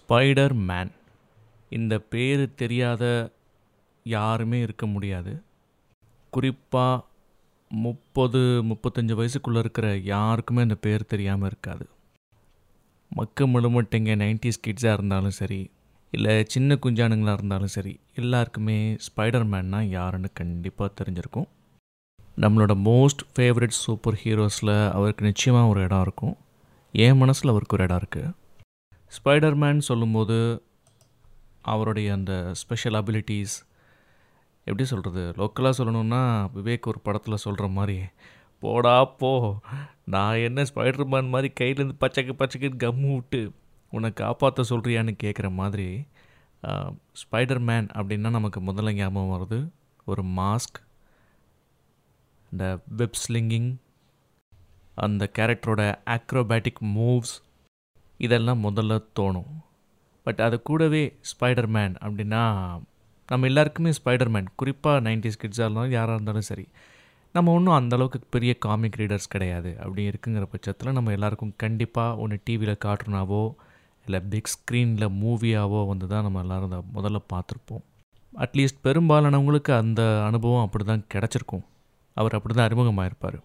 spider Man இந்த பேர் தெரியாத யாருமே இருக்க முடியாது குறிப்பாக முப்பது முப்பத்தஞ்சு வயசுக்குள்ளே இருக்கிற யாருக்குமே அந்த பேர் தெரியாமல் இருக்காது மக்க முழுமட்டிங்க நைன்டிஸ் கிட்ஸாக இருந்தாலும் சரி இல்லை சின்ன குஞ்சானுங்களாக இருந்தாலும் சரி எல்லாருக்குமே ஸ்பைடர் மேன்னா யாருன்னு கண்டிப்பாக தெரிஞ்சிருக்கும் நம்மளோட மோஸ்ட் ஃபேவரட் சூப்பர் ஹீரோஸில் அவருக்கு நிச்சயமாக ஒரு இடம் இருக்கும் என் மனசில் அவருக்கு ஒரு இடம் இருக்குது ஸ்பைடர்மேன் சொல்லும்போது அவருடைய அந்த ஸ்பெஷல் அபிலிட்டிஸ் எப்படி சொல்கிறது லோக்கலாக சொல்லணுன்னா விவேக் ஒரு படத்தில் சொல்கிற மாதிரி போடா போ நான் என்ன ஸ்பைடர்மேன் மாதிரி கையிலேருந்து பச்சைக்கு பச்சைக்கு கம்மு விட்டு உன்னை காப்பாற்ற சொல்கிறியான்னு கேட்குற மாதிரி ஸ்பைடர்மேன் அப்படின்னா நமக்கு முதல்ல ஞாபகம் வருது ஒரு மாஸ்க் இந்த வெப் ஸ்லிங்கிங் அந்த கேரக்டரோட ஆக்ரோபேட்டிக் மூவ்ஸ் இதெல்லாம் முதல்ல தோணும் பட் அது கூடவே ஸ்பைடர்மேன் அப்படின்னா நம்ம எல்லாருக்குமே ஸ்பைடர்மேன் குறிப்பாக நைன்டிஸ் கிட்ஸாக இருந்தாலும் யாராக இருந்தாலும் சரி நம்ம ஒன்றும் அந்தளவுக்கு பெரிய காமிக் ரீடர்ஸ் கிடையாது அப்படி இருக்குங்கிற பட்சத்தில் நம்ம எல்லாருக்கும் கண்டிப்பாக ஒன்று டிவியில் கார்ட்டூனாவோ இல்லை பிக் ஸ்க்ரீனில் மூவியாவோ வந்து தான் நம்ம எல்லோரும் அதை முதல்ல பார்த்துருப்போம் அட்லீஸ்ட் பெரும்பாலானவங்களுக்கு அந்த அனுபவம் அப்படி தான் கிடச்சிருக்கும் அவர் அப்படி தான் அறிமுகமாயிருப்பார்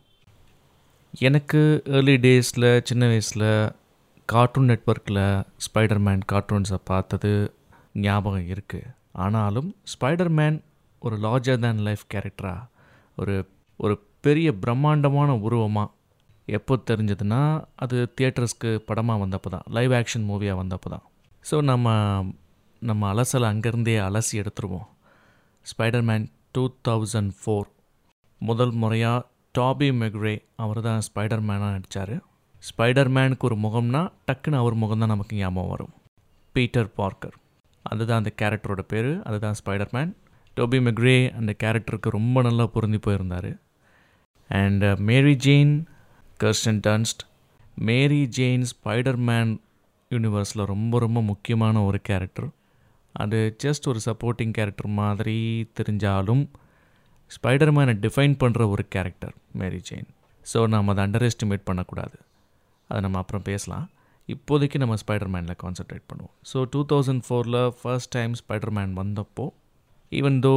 எனக்கு ஏர்லி டேஸில் சின்ன வயசில் கார்ட்டூன் நெட்ஒர்க்கில் ஸ்பைடர்மேன் கார்ட்டூன்ஸை பார்த்தது ஞாபகம் இருக்குது ஆனாலும் ஸ்பைடர்மேன் ஒரு லார்ஜர் தேன் லைஃப் கேரக்டராக ஒரு ஒரு பெரிய பிரம்மாண்டமான உருவமாக எப்போ தெரிஞ்சதுன்னா அது தியேட்டர்ஸ்க்கு படமாக வந்தப்போ தான் லைவ் ஆக்ஷன் மூவியாக வந்தப்போ தான் ஸோ நம்ம நம்ம அலசலை அங்கேருந்தே அலசி எடுத்துருவோம் ஸ்பைடர்மேன் டூ தௌசண்ட் ஃபோர் முதல் முறையாக டாபி மெக்ரே அவர் தான் ஸ்பைடர்மேனாக நடித்தார் ஸ்பைடர்மேனுக்கு ஒரு முகம்னா டக்குன்னு அவர் முகம் தான் நமக்கு ஞாபகம் வரும் பீட்டர் பார்க்கர் அதுதான் அந்த கேரக்டரோட பேர் அதுதான் ஸ்பைடர்மேன் டோபி மெக்ரே அந்த கேரக்டருக்கு ரொம்ப நல்லா பொருந்தி போயிருந்தார் and Mary Jane Kirsten Dunst Mary Jane Spiderman யூனிவர்ஸில் ரொம்ப ரொம்ப முக்கியமான ஒரு கேரக்டர் அது ஜஸ்ட் ஒரு சப்போர்ட்டிங் கேரக்டர் மாதிரி தெரிஞ்சாலும் ஸ்பைடர்மேனை டிஃபைன் பண்ணுற ஒரு கேரக்டர் மேரி ஜெயின் ஸோ நம்ம அதை அண்டர் எஸ்டிமேட் பண்ணக்கூடாது அதை நம்ம அப்புறம் பேசலாம் இப்போதைக்கு நம்ம ஸ்பைடர்மேனில் கான்சென்ட்ரேட் பண்ணுவோம் ஸோ டூ தௌசண்ட் ஃபோரில் ஃபர்ஸ்ட் டைம் ஸ்பைடர்மேன் வந்தப்போ ஈவன் தோ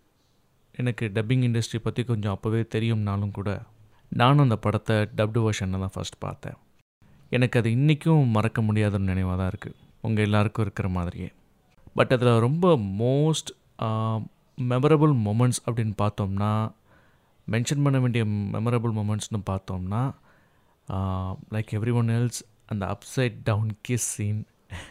எனக்கு டப்பிங் இண்டஸ்ட்ரி பற்றி கொஞ்சம் அப்போவே தெரியும்னாலும் கூட நானும் அந்த படத்தை டப்டு வெர்ஷனில் தான் ஃபஸ்ட் பார்த்தேன் எனக்கு அது இன்றைக்கும் மறக்க முடியாத நினைவாக தான் இருக்குது உங்கள் எல்லாருக்கும் இருக்கிற மாதிரியே பட் அதில் ரொம்ப மோஸ்ட் மெமரபுள் மூமெண்ட்ஸ் அப்படின்னு பார்த்தோம்னா மென்ஷன் பண்ண வேண்டிய மெமரபுள் மூமெண்ட்ஸ்னு பார்த்தோம்னா லைக் எவ்ரி ஒன் எல்ஸ் அந்த upside down kiss scene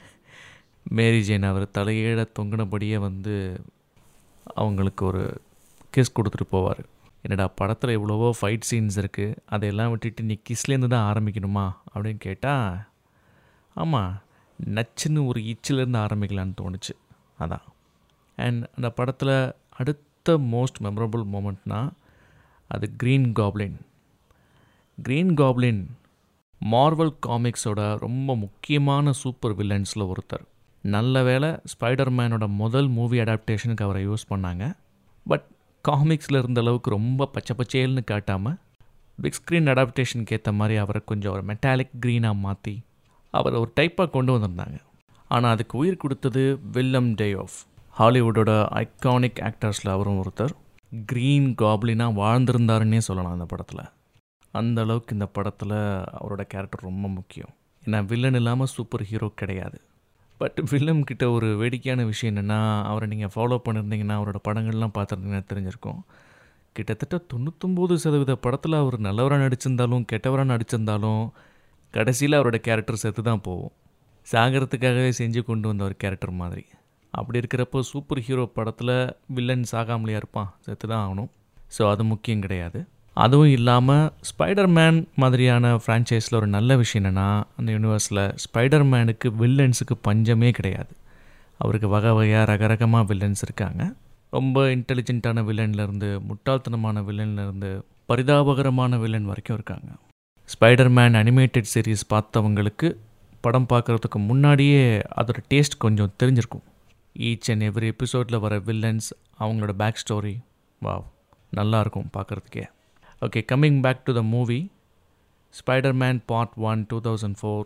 Mary Jane அவர் தலையீழ தொங்கினபடியே வந்து அவங்களுக்கு ஒரு கிஸ் கொடுத்துட்டு போவார் என்னடா படத்தில் எவ்வளவோ ஃபைட் சீன்ஸ் இருக்குது அதையெல்லாம் விட்டுட்டு நீ கிஸ்லேருந்து தான் ஆரம்பிக்கணுமா அப்படின்னு கேட்டால் ஆமாம் நச்சுன்னு ஒரு இச்சிலேருந்து ஆரம்பிக்கலான்னு தோணுச்சு அதான் அண்ட் அந்த படத்தில் அடுத்த மோஸ்ட் மெமரபுள் மூமெண்ட்னால் அது green goblin green goblin Marvel காமிக்ஸோட ரொம்ப முக்கியமான சூப்பர் வில்லன்ஸில் ஒருத்தர் நல்ல வேலை ஸ்பைடர்மேனோட முதல் மூவி அடாப்டேஷனுக்கு அவரை யூஸ் பண்ணாங்க பட் காமிக்ஸில் இருந்த அளவுக்கு ரொம்ப பச்சை பச்சேல்னு காட்டாமல் பிக் ஸ்க்ரீன் அடாப்டேஷனுக்கு ஏற்ற மாதிரி அவரை கொஞ்சம் ஒரு மெட்டாலிக் க்ரீனாக மாற்றி அவரை ஒரு டைப்பாக கொண்டு வந்திருந்தாங்க ஆனால் அதுக்கு உயிர் கொடுத்தது வில்லம் டே ஆஃப் ஹாலிவுட்டோட ஐக்கானிக் ஆக்டர்ஸில் அவரும் ஒருத்தர் க்ரீன் காப்ளினாக வாழ்ந்திருந்தாருன்னே சொல்லலாம் அந்த படத்தில் அந்த அளவுக்கு இந்த படத்தில் அவரோட கேரக்டர் ரொம்ப முக்கியம் ஏன்னா வில்லன் இல்லாமல் சூப்பர் ஹீரோ கிடையாது பட் வில்லம் கிட்ட ஒரு வேடிக்கையான விஷயம் என்னென்னா அவரை நீங்கள் ஃபாலோ பண்ணியிருந்தீங்கன்னா அவரோட படங்கள்லாம் பார்த்துருந்தீங்கன்னா தெரிஞ்சிருக்கும் கிட்டத்தட்ட தொண்ணூத்தொம்பது சதவீத படத்தில் அவர் நல்லவராக நடிச்சிருந்தாலும் கெட்டவராக நடிச்சிருந்தாலும் கடைசியில் அவரோட கேரக்டர் செத்து தான் போகும் சாகிறதுக்காகவே செஞ்சு கொண்டு வந்த ஒரு கேரக்டர் மாதிரி அப்படி இருக்கிறப்போ சூப்பர் ஹீரோ படத்தில் வில்லன் சாகாமலையாக இருப்பான் செத்து தான் ஆகணும் ஸோ அது முக்கியம் கிடையாது அதுவும் இல்லாமல் ஸ்பைடர் மேன் மாதிரியான ஃப்ரான்ச்சைஸில் ஒரு நல்ல விஷயம் என்னென்னா அந்த யூனிவர்ஸில் ஸ்பைடர் மேனுக்கு வில்லன்ஸுக்கு பஞ்சமே கிடையாது அவருக்கு வகை வகையாக ரகரகமாக வில்லன்ஸ் இருக்காங்க ரொம்ப இன்டெலிஜென்ட்டான வில்லன்லேருந்து முட்டாள்தனமான வில்லன்லேருந்து பரிதாபகரமான வில்லன் வரைக்கும் இருக்காங்க ஸ்பைடர் மேன் அனிமேட்டட் சீரீஸ் பார்த்தவங்களுக்கு படம் பார்க்குறதுக்கு முன்னாடியே அதோட டேஸ்ட் கொஞ்சம் தெரிஞ்சிருக்கும் ஈச் அண்ட் எவ்ரி எபிசோடில் வர வில்லன்ஸ் அவங்களோட பேக் ஸ்டோரி வாவ் நல்லாயிருக்கும் பார்க்குறதுக்கே okay coming back to the movie spider man part one two thousand four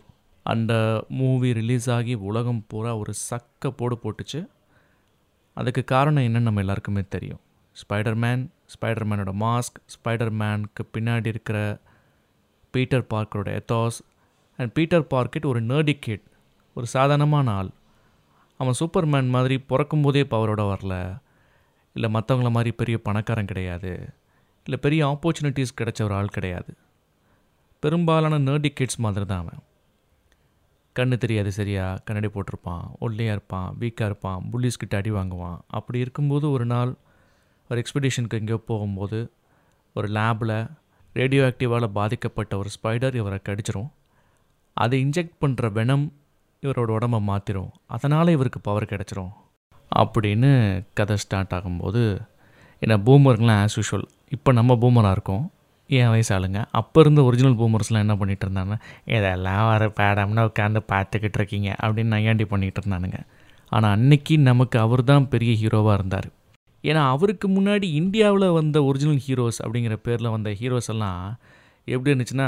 அந்த மூவி ரிலீஸ் ஆகி உலகம் பூரா ஒரு சக்க போடு போட்டுச்சு அதுக்கு காரணம் என்னன்னு நம்ம எல்லாருக்குமே தெரியும் ஸ்பைடர்மேன் ஸ்பைடர்மேனோட மாஸ்க் ஸ்பைடர்மேனுக்கு பின்னாடி இருக்கிற பீட்டர் பார்க்கரோட எத்தாஸ் அண்ட் பீட்டர் பார்க்கெட் ஒரு nerdy kid ஒரு சாதாரணமான ஆள் அவன் சூப்பர்மேன் மாதிரி பிறக்கும்போதே பவரோட வரல இல்லை மற்றவங்கள மாதிரி பெரிய பணக்காரன் கிடையாது இல்லை பெரிய ஆப்பர்ச்சுனிட்டிஸ் கிடைச்ச ஒரு ஆள் கிடையாது பெரும்பாலான nerdy kids மாதிரி தான் அவன் கண்ணு தெரியாது சரியா கண்ணாடி போட்டிருப்பான் ஒல்லியாக இருப்பான் வீக்காக இருப்பான் புல்லிஸ் கிட்ட அடி வாங்குவான் அப்படி இருக்கும்போது ஒரு நாள் ஒரு எக்ஸ்பெடிஷனுக்கு எங்கேயோ போகும்போது ஒரு லேபில் ரேடியோ ஆக்டிவால் பாதிக்கப்பட்ட ஒரு ஸ்பைடர் இவரை கடிச்சிரும் அதை இன்ஜெக்ட் பண்ணுற வெனம் இவரோட உடம்பை மாற்றிரும் அதனால் இவருக்கு பவர் கிடச்சிரும் அப்படின்னு கதை ஸ்டார்ட் ஆகும்போது என்ன பூமருங்களாம் ஆஸ் யூஷுவல் இப்போ நம்ம பூமராக இருக்கோம் என் வயசு ஆளுங்க அப்போ இருந்த ஒரிஜினல் பூமர்ஸ்லாம் என்ன பண்ணிகிட்டு இருந்தாங்க இதெல்லாம் வர பேடம்னா உட்காந்து பார்த்துக்கிட்டு இருக்கீங்க அப்படின்னு நையாண்டி பண்ணிகிட்டு இருந்தானுங்க ஆனால் அன்னைக்கு நமக்கு அவர் தான் பெரிய ஹீரோவாக இருந்தார் ஏன்னா அவருக்கு முன்னாடி இந்தியாவில் வந்த ஒரிஜினல் ஹீரோஸ் அப்படிங்கிற பேரில் வந்த ஹீரோஸ் எல்லாம் எப்படி இருந்துச்சுன்னா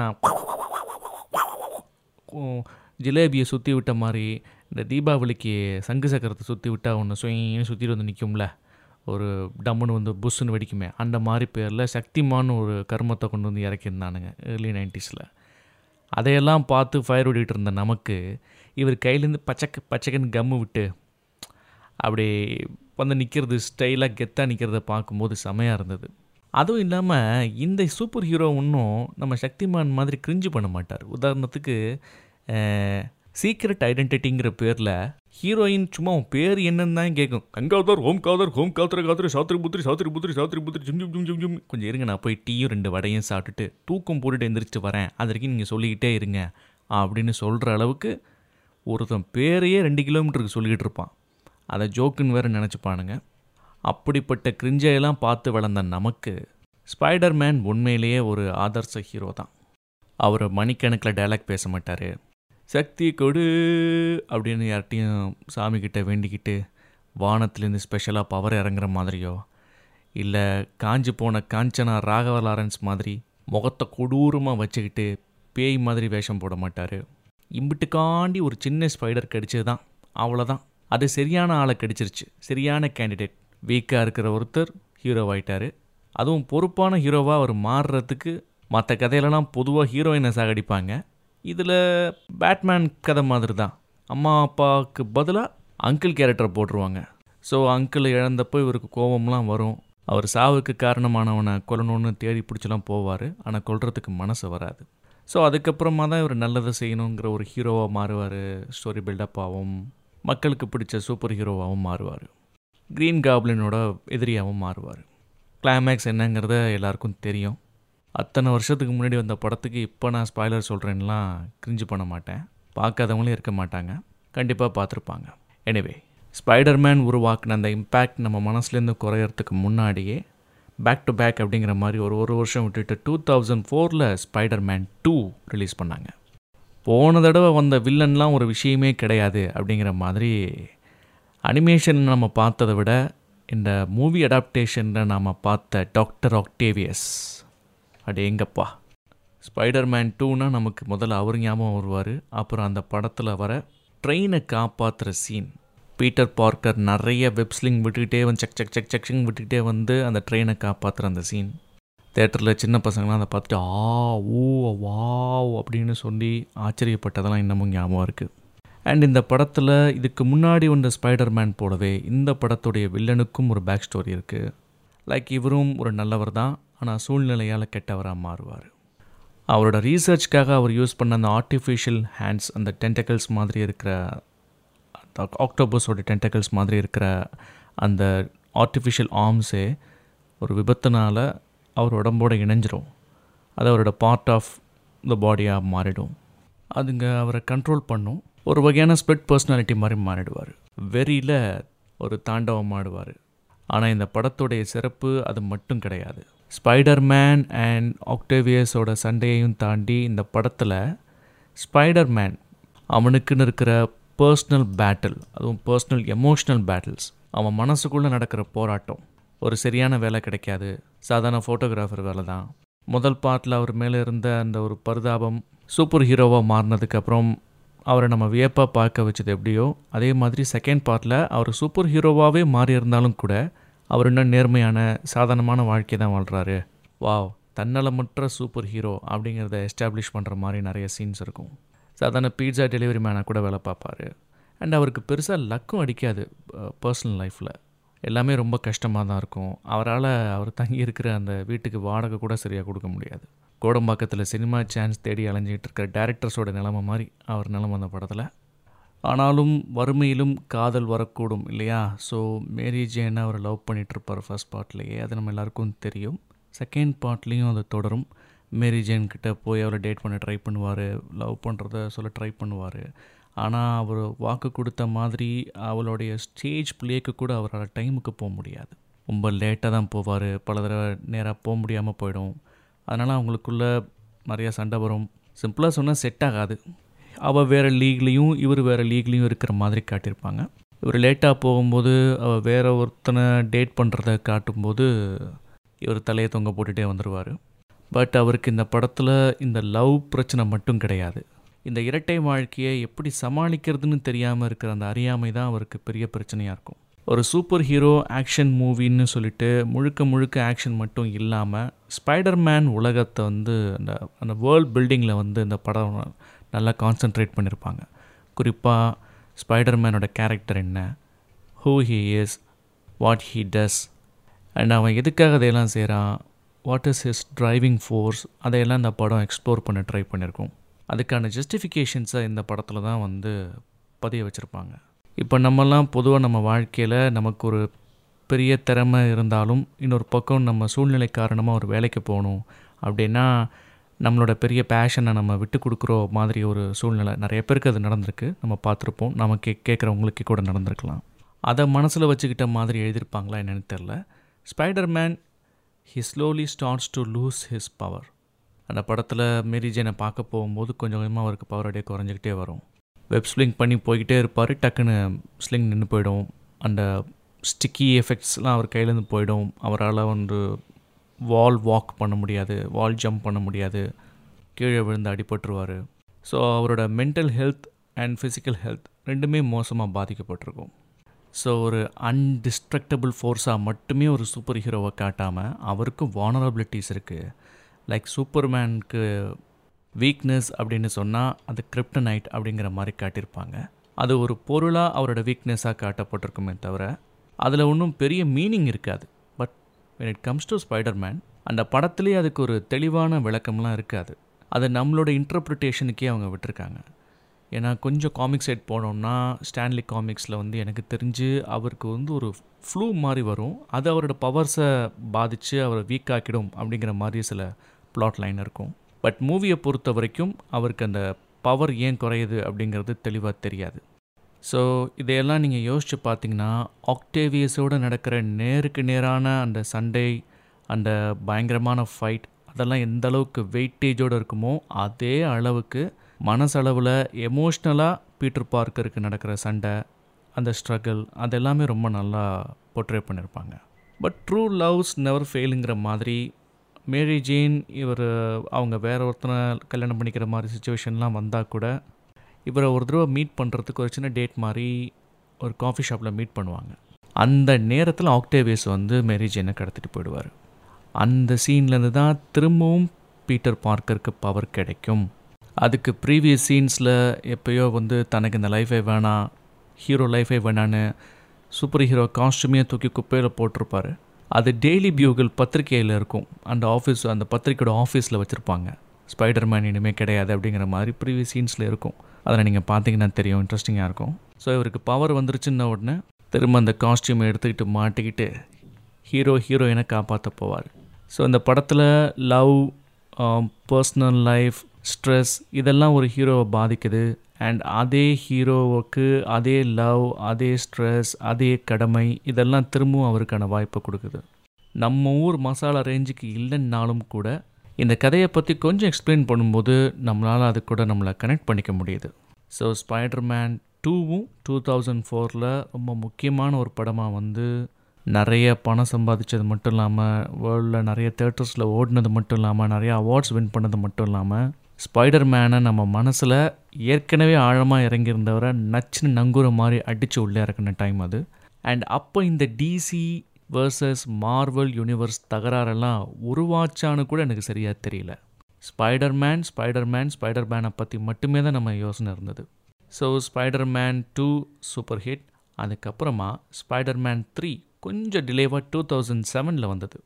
உம், ஜிலேபியை சுற்றி விட்ட மாதிரி இந்த தீபாவளிக்கு சங்கு சக்கரத்தை சுற்றி விட்டால் ஒன்று சுயின்னு சுற்றிட்டு வந்து நிற்கும்ல ஒரு டம்முன்னு வந்து புஷ்ஷுன்னு வெடிக்குமே அந்த மாதிரி பேரில் சக்திமான் ஒரு கர்மத்தை கொண்டு வந்து இறக்கியிருந்தானுங்க ஏர்லி நைன்டிஸில் அதையெல்லாம் பார்த்து ஃபயர் ஓடிட்டு இருந்த நமக்கு இவர் கையிலேருந்து பச்சக்கு பச்சைக்குன்னு கம்மு விட்டு அப்படி வந்து நிற்கிறது ஸ்டைலாக கெத்தாக நிற்கிறத பார்க்கும்போது செமையாக இருந்தது அதுவும் இல்லாமல் இந்த சூப்பர் ஹீரோ ஒன்றும் நம்ம சக்திமான் மாதிரி கிரிஞ்சு பண்ண மாட்டார் உதாரணத்துக்கு சீக்ரெட் ஐடென்டிட்டிங்கிற பேரில் ஹீரோயின் சும்மா உன் பேர் என்னன்னு தான் கேட்கும் கங்காதர் ஹோம் காதர் ஹோம் காத்திர காத்திர சாத்திரி புத்திரி சாத்திரி புத்திரி சாத்திரி புத்திரி ஜும் ஜும் ஜும் ஜும் ஜும் கொஞ்சம் இருங்க நான் போய் டீயும் ரெண்டு வடையும் சாப்பிட்டுட்டு தூக்கம் போட்டுட்டு எந்திரிச்சு வரேன் அது வரைக்கும் நீங்கள் சொல்லிக்கிட்டே இருங்க அப்படின்னு சொல்கிற அளவுக்கு ஒருத்தன் பேரையே ரெண்டு கிலோமீட்டருக்கு சொல்லிக்கிட்டு இருப்பான் அதை ஜோக்குன்னு வேறு நினச்சிப்பானுங்க அப்படிப்பட்ட கிரிஞ்சையெல்லாம் பார்த்து வளர்ந்த நமக்கு ஸ்பைடர்மேன் உண்மையிலேயே ஒரு ஆதர்ச ஹீரோ தான் அவர் மணிக்கணக்கில் டைலாக் பேச மாட்டார் சக்தி கொடு அப்படின்னு யார்கிட்டையும் சாமிக்கிட்ட வேண்டிக்கிட்டு வானத்துலேருந்து ஸ்பெஷலாக பவர் இறங்குற மாதிரியோ இல்லை காஞ்சி போன காஞ்சனா ராகவ லாரன்ஸ் மாதிரி முகத்தை கொடூரமாக வச்சுக்கிட்டு பேய் மாதிரி வேஷம் போட மாட்டார் இம்பிட்டுக்காண்டி ஒரு சின்ன ஸ்பைடர் கடிச்சது தான் அவ்வளோதான் அது சரியான ஆளை கடிச்சிருச்சு சரியான கேண்டிடேட் வீக்காக இருக்கிற ஒருத்தர் ஹீரோ ஆயிட்டாரு அதுவும் பொறுப்பான ஹீரோவாக அவர் மாறுறதுக்கு மற்ற கதையிலலாம் பொதுவாக ஹீரோயினை சாகடிப்பாங்க இதில் பேட்மேன் கதை மாதிரி தான் அம்மா அப்பாவுக்கு பதிலாக அங்கிள் கேரக்டரை போட்டுருவாங்க ஸோ அங்கிள் இழந்தப்போ இவருக்கு கோபம்லாம் வரும் அவர் சாவுக்கு காரணமானவனை கொல்லணும்னு தேடி பிடிச்சலாம் போவார் ஆனால் கொல்றதுக்கு மனசு வராது ஸோ அதுக்கப்புறமா தான் இவர் நல்லதை செய்யணுங்கிற ஒரு ஹீரோவாக மாறுவார் ஸ்டோரி பில்டப் ஆகும் மக்களுக்கு பிடிச்ச சூப்பர் ஹீரோவாகவும் மாறுவார் க்ரீன் காப்ளினோட எதிரியாகவும் மாறுவார் கிளைமேக்ஸ் என்னங்கிறத எல்லாருக்கும் தெரியும் அத்தனை வருஷத்துக்கு முன்னாடி வந்த படத்துக்கு இப்போ நான் ஸ்பாய்லர் சொல்கிறேன்லாம் கிரிஞ்சு பண்ண மாட்டேன் பார்க்காதவங்களும் இருக்க மாட்டாங்க கண்டிப்பாக பார்த்துருப்பாங்க எனிவே ஸ்பைடர்மேன் உருவாக்குன அந்த இம்பேக்ட் நம்ம மனசுலேருந்து குறையறதுக்கு முன்னாடியே பேக் டு பேக் அப்படிங்கிற மாதிரி ஒரு ஒரு வருஷம் விட்டுட்டு டூ தௌசண்ட் ஃபோரில் ஸ்பைடர்மேன் டூ ரிலீஸ் பண்ணாங்க போன தடவை வந்த வில்லன்லாம் ஒரு விஷயமே கிடையாது அப்படிங்கிற மாதிரி அனிமேஷன் நம்ம பார்த்ததை விட இந்த மூவி அடாப்டேஷனில் நாம் பார்த்த டாக்டர் ஆக்டேவியஸ் அடே எங்கப்பா ஸ்பைடர்மேன் டூனா நமக்கு முதல்ல அவர் ஞாபகம் வருவார் அப்புறம் அந்த படத்தில் வர ட்ரெயினை காப்பாற்றுற சீன் பீட்டர் பார்க்கர் நிறைய வெப்ஸ்லிங் விட்டுக்கிட்டே வந்து சக் சக் சக் சக்ஷிங் விட்டுக்கிட்டே வந்து அந்த ட்ரெயினை காப்பாற்றுற அந்த சீன் தேட்டரில் சின்ன பசங்களாம் அதை பார்த்துட்டு ஆ ஊ வாவ் அப்படின்னு சொல்லி ஆச்சரியப்பட்டதெல்லாம் இன்னமும் ஞாபகம் இருக்குது அண்ட் இந்த படத்தில் இதுக்கு முன்னாடி வந்த ஸ்பைடர்மேன் போலவே இந்த படத்துடைய வில்லனுக்கும் ஒரு பேக் ஸ்டோரி இருக்குது லைக் இவரும் ஒரு நல்லவர் தான் ஆனால் சூழ்நிலையால் கெட்டவராக மாறுவார் அவரோட ரீசர்ச்க்காக அவர் யூஸ் பண்ண அந்த ஆர்டிஃபிஷியல் ஹேண்ட்ஸ் அந்த டென்டக்கல்ஸ் மாதிரி இருக்கிற அந்த ஆக்டோபஸோட டென்டக்கல்ஸ் மாதிரி இருக்கிற அந்த ஆர்டிஃபிஷியல் ஆர்ம்ஸே ஒரு விபத்துனால் அவர் உடம்போட இணைஞ்சிரும் அது அவரோட பார்ட் ஆஃப் த பாடியாக மாறிடும் அதுங்க அவரை கண்ட்ரோல் பண்ணும் ஒரு வகையான ஸ்பிளிட் பர்சனாலிட்டி மாதிரி மாறிடுவார் வெறியில் ஒரு தாண்டவம் ஆடுவார் ஆனால் இந்த படத்துடைய சிறப்பு அது மட்டும் கிடையாது ஸ்பைடர்மேன் அண்ட் ஆக்டேவியஸோட சண்டையையும் தாண்டி இந்த படத்தில் ஸ்பைடர்மேன் அவனுக்குன்னு இருக்கிற பர்சனல் பேட்டில் அதுவும் பர்சனல் எமோஷ்னல் பேட்டில்ஸ் அவன் மனசுக்குள்ளே நடக்கிற போராட்டம் ஒரு சரியான வேலை கிடைக்காது சாதாரண ஃபோட்டோகிராஃபர் வேலை தான் முதல் பாட்டில் அவர் மேலே இருந்த அந்த ஒரு பரிதாபம் சூப்பர் ஹீரோவாக மாறினதுக்கப்புறம் அவரை நம்ம வியப்பாக பார்க்க வச்சது எப்படியோ அதே மாதிரி செகண்ட் பார்ட்டில் அவர் சூப்பர் ஹீரோவாகவே மாறி இருந்தாலும் கூட அவர் இன்னும் நேர்மையான சாதாரணமான வாழ்க்கை தான் வாழ்கிறாரு வாவ் தன்னலமற்ற சூப்பர் ஹீரோ அப்படிங்கிறத எஸ்டாப்ளிஷ் பண்ணுற மாதிரி நிறைய சீன்ஸ் இருக்கும் சாதாரண பீட்சா டெலிவரி மேனாக கூட வேலை பார்ப்பார் அண்ட் அவருக்கு பெருசாக லக்கும் அடிக்காது பர்சனல் லைஃப்பில் எல்லாமே ரொம்ப கஷ்டமாக தான் இருக்கும் அவரால் அவர் தங்கி இருக்கிற அந்த வீட்டுக்கு வாடகை கூட சரியாக கொடுக்க முடியாது கோடம்பாக்கத்தில் சினிமா சான்ஸ் தேடி அலைஞ்சிட்டு இருக்கிற டேரக்டர்ஸோட நிலமை மாதிரி அவர் நிலமை அந்த படத்தில் ஆனாலும் வறுமையிலும் காதல் வரக்கூடும் இல்லையா ஸோ மேரி ஜேனை அவர் லவ் பண்ணிகிட்ருப்பார் ஃபர்ஸ்ட் பார்ட்லேயே அது நம்ம எல்லாருக்கும் தெரியும் செகண்ட் பார்ட்லேயும் அது தொடரும் மேரி ஜேன் கிட்ட போய் அவளை டேட் பண்ண ட்ரை பண்ணுவார் லவ் பண்ணுறத சொல்ல ட்ரை பண்ணுவார் ஆனால் அவர் வாக்கு கொடுத்த மாதிரி அவளுடைய ஸ்டேஜ் பிளேக்கு கூட அவரால் டைமுக்கு போக முடியாது ரொம்ப லேட்டாக தான் போவார் பல தடவை நேராக போக முடியாமல் போயிடும் அதனால் அவங்களுக்குள்ள நிறையா சண்டை வரும் சிம்பிளாக சொன்னால் செட் ஆகாது அவள் வேறு லீக்லேயும் இவர் வேறு லீக்லேயும் இருக்கிற மாதிரி காட்டியிருப்பாங்க இவர் லேட்டாக போகும்போது அவள் வேற ஒருத்தனை டேட் பண்ணுறத காட்டும்போது இவர் தலையை தொங்க போட்டுகிட்டே வந்துடுவார் பட் அவருக்கு இந்த படத்தில் இந்த லவ் பிரச்சனை மட்டும் கிடையாது இந்த இரட்டை வாழ்க்கையை எப்படி சமாளிக்கிறதுன்னு தெரியாமல் இருக்கிற அந்த அறியாமை தான் அவருக்கு பெரிய பிரச்சனையாக இருக்கும் ஒரு சூப்பர் ஹீரோ ஆக்ஷன் மூவின்னு சொல்லிட்டு முழுக்க முழுக்க ஆக்ஷன் மட்டும் இல்லாமல் ஸ்பைடர்மேன் உலகத்தை வந்து அந்த அந்த வேர்ல்ட் பில்டிங்கில் வந்து இந்த படம் நல்லா கான்சென்ட்ரேட் பண்ணியிருப்பாங்க குறிப்பாக ஸ்பைடர்மேனோட கேரக்டர் என்ன who he is what he does and அவன் எதுக்காக அதையெல்லாம் செய்கிறான் what is his driving force அதையெல்லாம் இந்த படம் எக்ஸ்ப்ளோர் பண்ண ட்ரை பண்ணியிருக்கோம் அதுக்கான ஜஸ்டிஃபிகேஷன்ஸை இந்த படத்தில் தான் வந்து பதிய வச்சுருப்பாங்க இப்போ நம்மலாம் பொதுவாக நம்ம வாழ்க்கையில் நமக்கு ஒரு பெரிய திறமை இருந்தாலும் இன்னொரு பக்கம் நம்ம சூழ்நிலை காரணமாக ஒரு வேலைக்கு போகணும் அப்படின்னா நம்மளோட பெரிய பேஷனை நம்ம விட்டு கொடுக்குற மாதிரி ஒரு சூழ்நிலை நிறைய பேருக்கு அது நடந்திருக்கு நம்ம பார்த்துருப்போம் நம்ம கே கேட்குறவங்களுக்கு கூட நடந்திருக்கலாம் அதை மனசில் வச்சுக்கிட்ட மாதிரி எழுதியிருப்பாங்களா என்னென்னு தெரில Spiderman he slowly starts to lose his power அந்த படத்தில் மேரி ஜேனை பார்க்க போகும்போது கொஞ்சம் கொஞ்சமாக அவருக்கு பவர் அப்படியே குறைஞ்சிக்கிட்டே வரும் வெப் ஸ்லிங் பண்ணி போய்கிட்டே இருப்பார் டக்குன்னு ஸ்லிங் நின்று போயிடும் அந்த ஸ்டிக்கி எஃபெக்ட்ஸ்லாம் அவர் கையிலேருந்து போயிடும் அவரால் வந்து வால் வாக் பண்ண முடியாது வால் ஜம்ப் பண்ண முடியாது கீழே விழுந்து அடிபட்டுருவார் ஸோ அவரோட mental health and physical health ரெண்டுமே மோசமாக பாதிக்கப்பட்டிருக்கும் ஸோ ஒரு அன்டிஸ்ட்ரக்டபிள் ஃபோர்ஸாக மட்டுமே ஒரு சூப்பர் ஹீரோவை காட்டாமல் அவருக்கும் வானரபிலிட்டிஸ் இருக்குது லைக் சூப்பர்மேனுக்கு வீக்னஸ் அப்படின்னு சொன்னால் அது கிரிப்டனைட் அப்படிங்கிற மாதிரி காட்டியிருப்பாங்க அது ஒரு பொருளாக அவரோட வீக்னஸாக காட்டப்பட்டிருக்குமே தவிர அதில் ஒன்றும் பெரிய மீனிங் இருக்காது but when it comes to Spiderman அந்த படத்துலேயே அதுக்கு ஒரு தெளிவான விளக்கம்லாம் இருக்காது அது நம்மளோட இன்டர்ப்ரிட்டேஷனுக்கே அவங்க விட்டுருக்காங்க ஏன்னா கொஞ்சம் காமிக் சைட் போனோம்னா ஸ்டான்லி காமிக்ஸில் வந்து எனக்கு தெரிஞ்சு அவருக்கு வந்து ஒரு ஃப்ளூ மாதிரி வரும் அது அவரோட பவர்ஸை பாதித்து அவரை வீக் ஆக்கிடும் அப்படிங்கிற மாதிரி சில பிளாட் லைன் இருக்கும் பட் மூவியை பொறுத்த வரைக்கும் அவருக்கு அந்த பவர் ஏன் குறையுது அப்படிங்கிறது தெளிவாக தெரியாது ஸோ இதையெல்லாம் நீங்கள் யோசித்து பார்த்தீங்கன்னா ஆக்டேவியஸோடு நடக்கிற நேருக்கு நேரான அந்த சண்டை அந்த பயங்கரமான ஃபைட் அதெல்லாம் எந்த அளவுக்கு வெயிட்டேஜோடு இருக்குமோ அதே அளவுக்கு மனசளவில் எமோஷ்னலாக பீட்டர் பார்க்கருக்கு நடக்கிற சண்டை அந்த ஸ்ட்ரகிள் அதெல்லாமே ரொம்ப நல்லா போர்ட்ரே பண்ணியிருப்பாங்க பட் ட்ரூ லவ்ஸ் நெவர் ஃபெயிலுங்கிற மாதிரி மேரி ஜேன் இவர் அவங்க வேற ஒருத்தனை கல்யாணம் பண்ணிக்கிற மாதிரி சுச்சுவேஷன்லாம் வந்தால் கூட இவரை ஒரு தடவை மீட் பண்ணுறதுக்கு ஒரு சின்ன டேட் மாதிரி ஒரு காஃபி ஷாப்பில் மீட் பண்ணுவாங்க அந்த நேரத்தில் ஆக்டேவியஸ் வந்து மேரி ஜேனை கடத்திட்டு போயிடுவார் அந்த சீன்லேருந்து தான் திரும்பவும் பீட்டர் பார்க்கருக்கு பவர் கிடைக்கும் அதுக்கு ப்ரீவியஸ் சீன்ஸில் எப்போயோ வந்து தனக்கு இந்த லைஃபே வேணாம் ஹீரோ லைஃபே வேணான்னு சூப்பர் ஹீரோ காஸ்ட்யூமே தூக்கி குப்பையில் போட்டிருப்பாரு அது டெய்லி பியூகல் பத்திரிக்கையில் இருக்கும் அந்த ஆஃபீஸ் அந்த பத்திரிக்கையோட ஆஃபீஸில் வச்சுருப்பாங்க ஸ்பைடர்மேன் இனிமேல் கிடையாது அப்படிங்கிற மாதிரி ப்ரீவியஸ் சீன்ஸில் இருக்கும் அதில் நீங்கள் பார்த்தீங்கன்னா தெரியும் இன்ட்ரெஸ்டிங்காக இருக்கும் ஸோ இவருக்கு பவர் வந்துருச்சுன்ன உடனே திரும்ப அந்த காஸ்டியூமை எடுத்துக்கிட்டு மாட்டிக்கிட்டு ஹீரோ ஹீரோயினை காப்பாற்ற போவார் ஸோ இந்த படத்தில் லவ் பர்சனல் லைஃப் ஸ்ட்ரெஸ் இதெல்லாம் ஒரு ஹீரோவை பாதிக்குது அண்ட் அதே ஹீரோவுக்கு அதே லவ் அதே ஸ்ட்ரெஸ் அதே கடமை இதெல்லாம் திரும்பவும் அவருக்கான வாய்ப்பை கொடுக்குது நம்ம ஊர் மசாலா ரேஞ்சுக்கு இல்லைன்னாலும் கூட இந்த கதையை பற்றி கொஞ்சம் எக்ஸ்பிளைன் பண்ணும்போது நம்மளால் அது கூட நம்மளை கனெக்ட் பண்ணிக்க முடியுது ஸோ ஸ்பைடர்மேன் டூவும் டூ தௌசண்ட் ஃபோரில் ரொம்ப முக்கியமான ஒரு படமாக வந்து நிறைய பணம் சம்பாதிச்சது மட்டும் இல்லாமல் வேர்ல்டில் நிறைய தேட்டர்ஸில் ஓடினது மட்டும் இல்லாமல் நிறைய அவார்ட்ஸ் வின் பண்ணது மட்டும் இல்லாமல் ஸ்பைடர் மேனை நம்ம மனசில் ஏற்கனவே ஆழமாக இறங்கியிருந்தவரை நச்சுன்னு நங்குற மாதிரி அடித்து உள்ளே இறக்குன டைம் அது அண்ட் அப்போ இந்த டிசி வர்சஸ் மார்வல் யூனிவர்ஸ் தகராறெல்லாம் உருவாச்சான்னு கூட எனக்கு சரியாக தெரியல ஸ்பைடர்மேன் ஸ்பைடர்மேன் ஸ்பைடர்மேனை பற்றி மட்டுமே தான் நம்ம யோசனை இருந்தது so Spiderman two super hit அதுக்கப்புறமா ஸ்பைடர்மேன் த்ரீ கொஞ்சம் டிலேவாக டூ தௌசண்ட் செவனில் வந்தது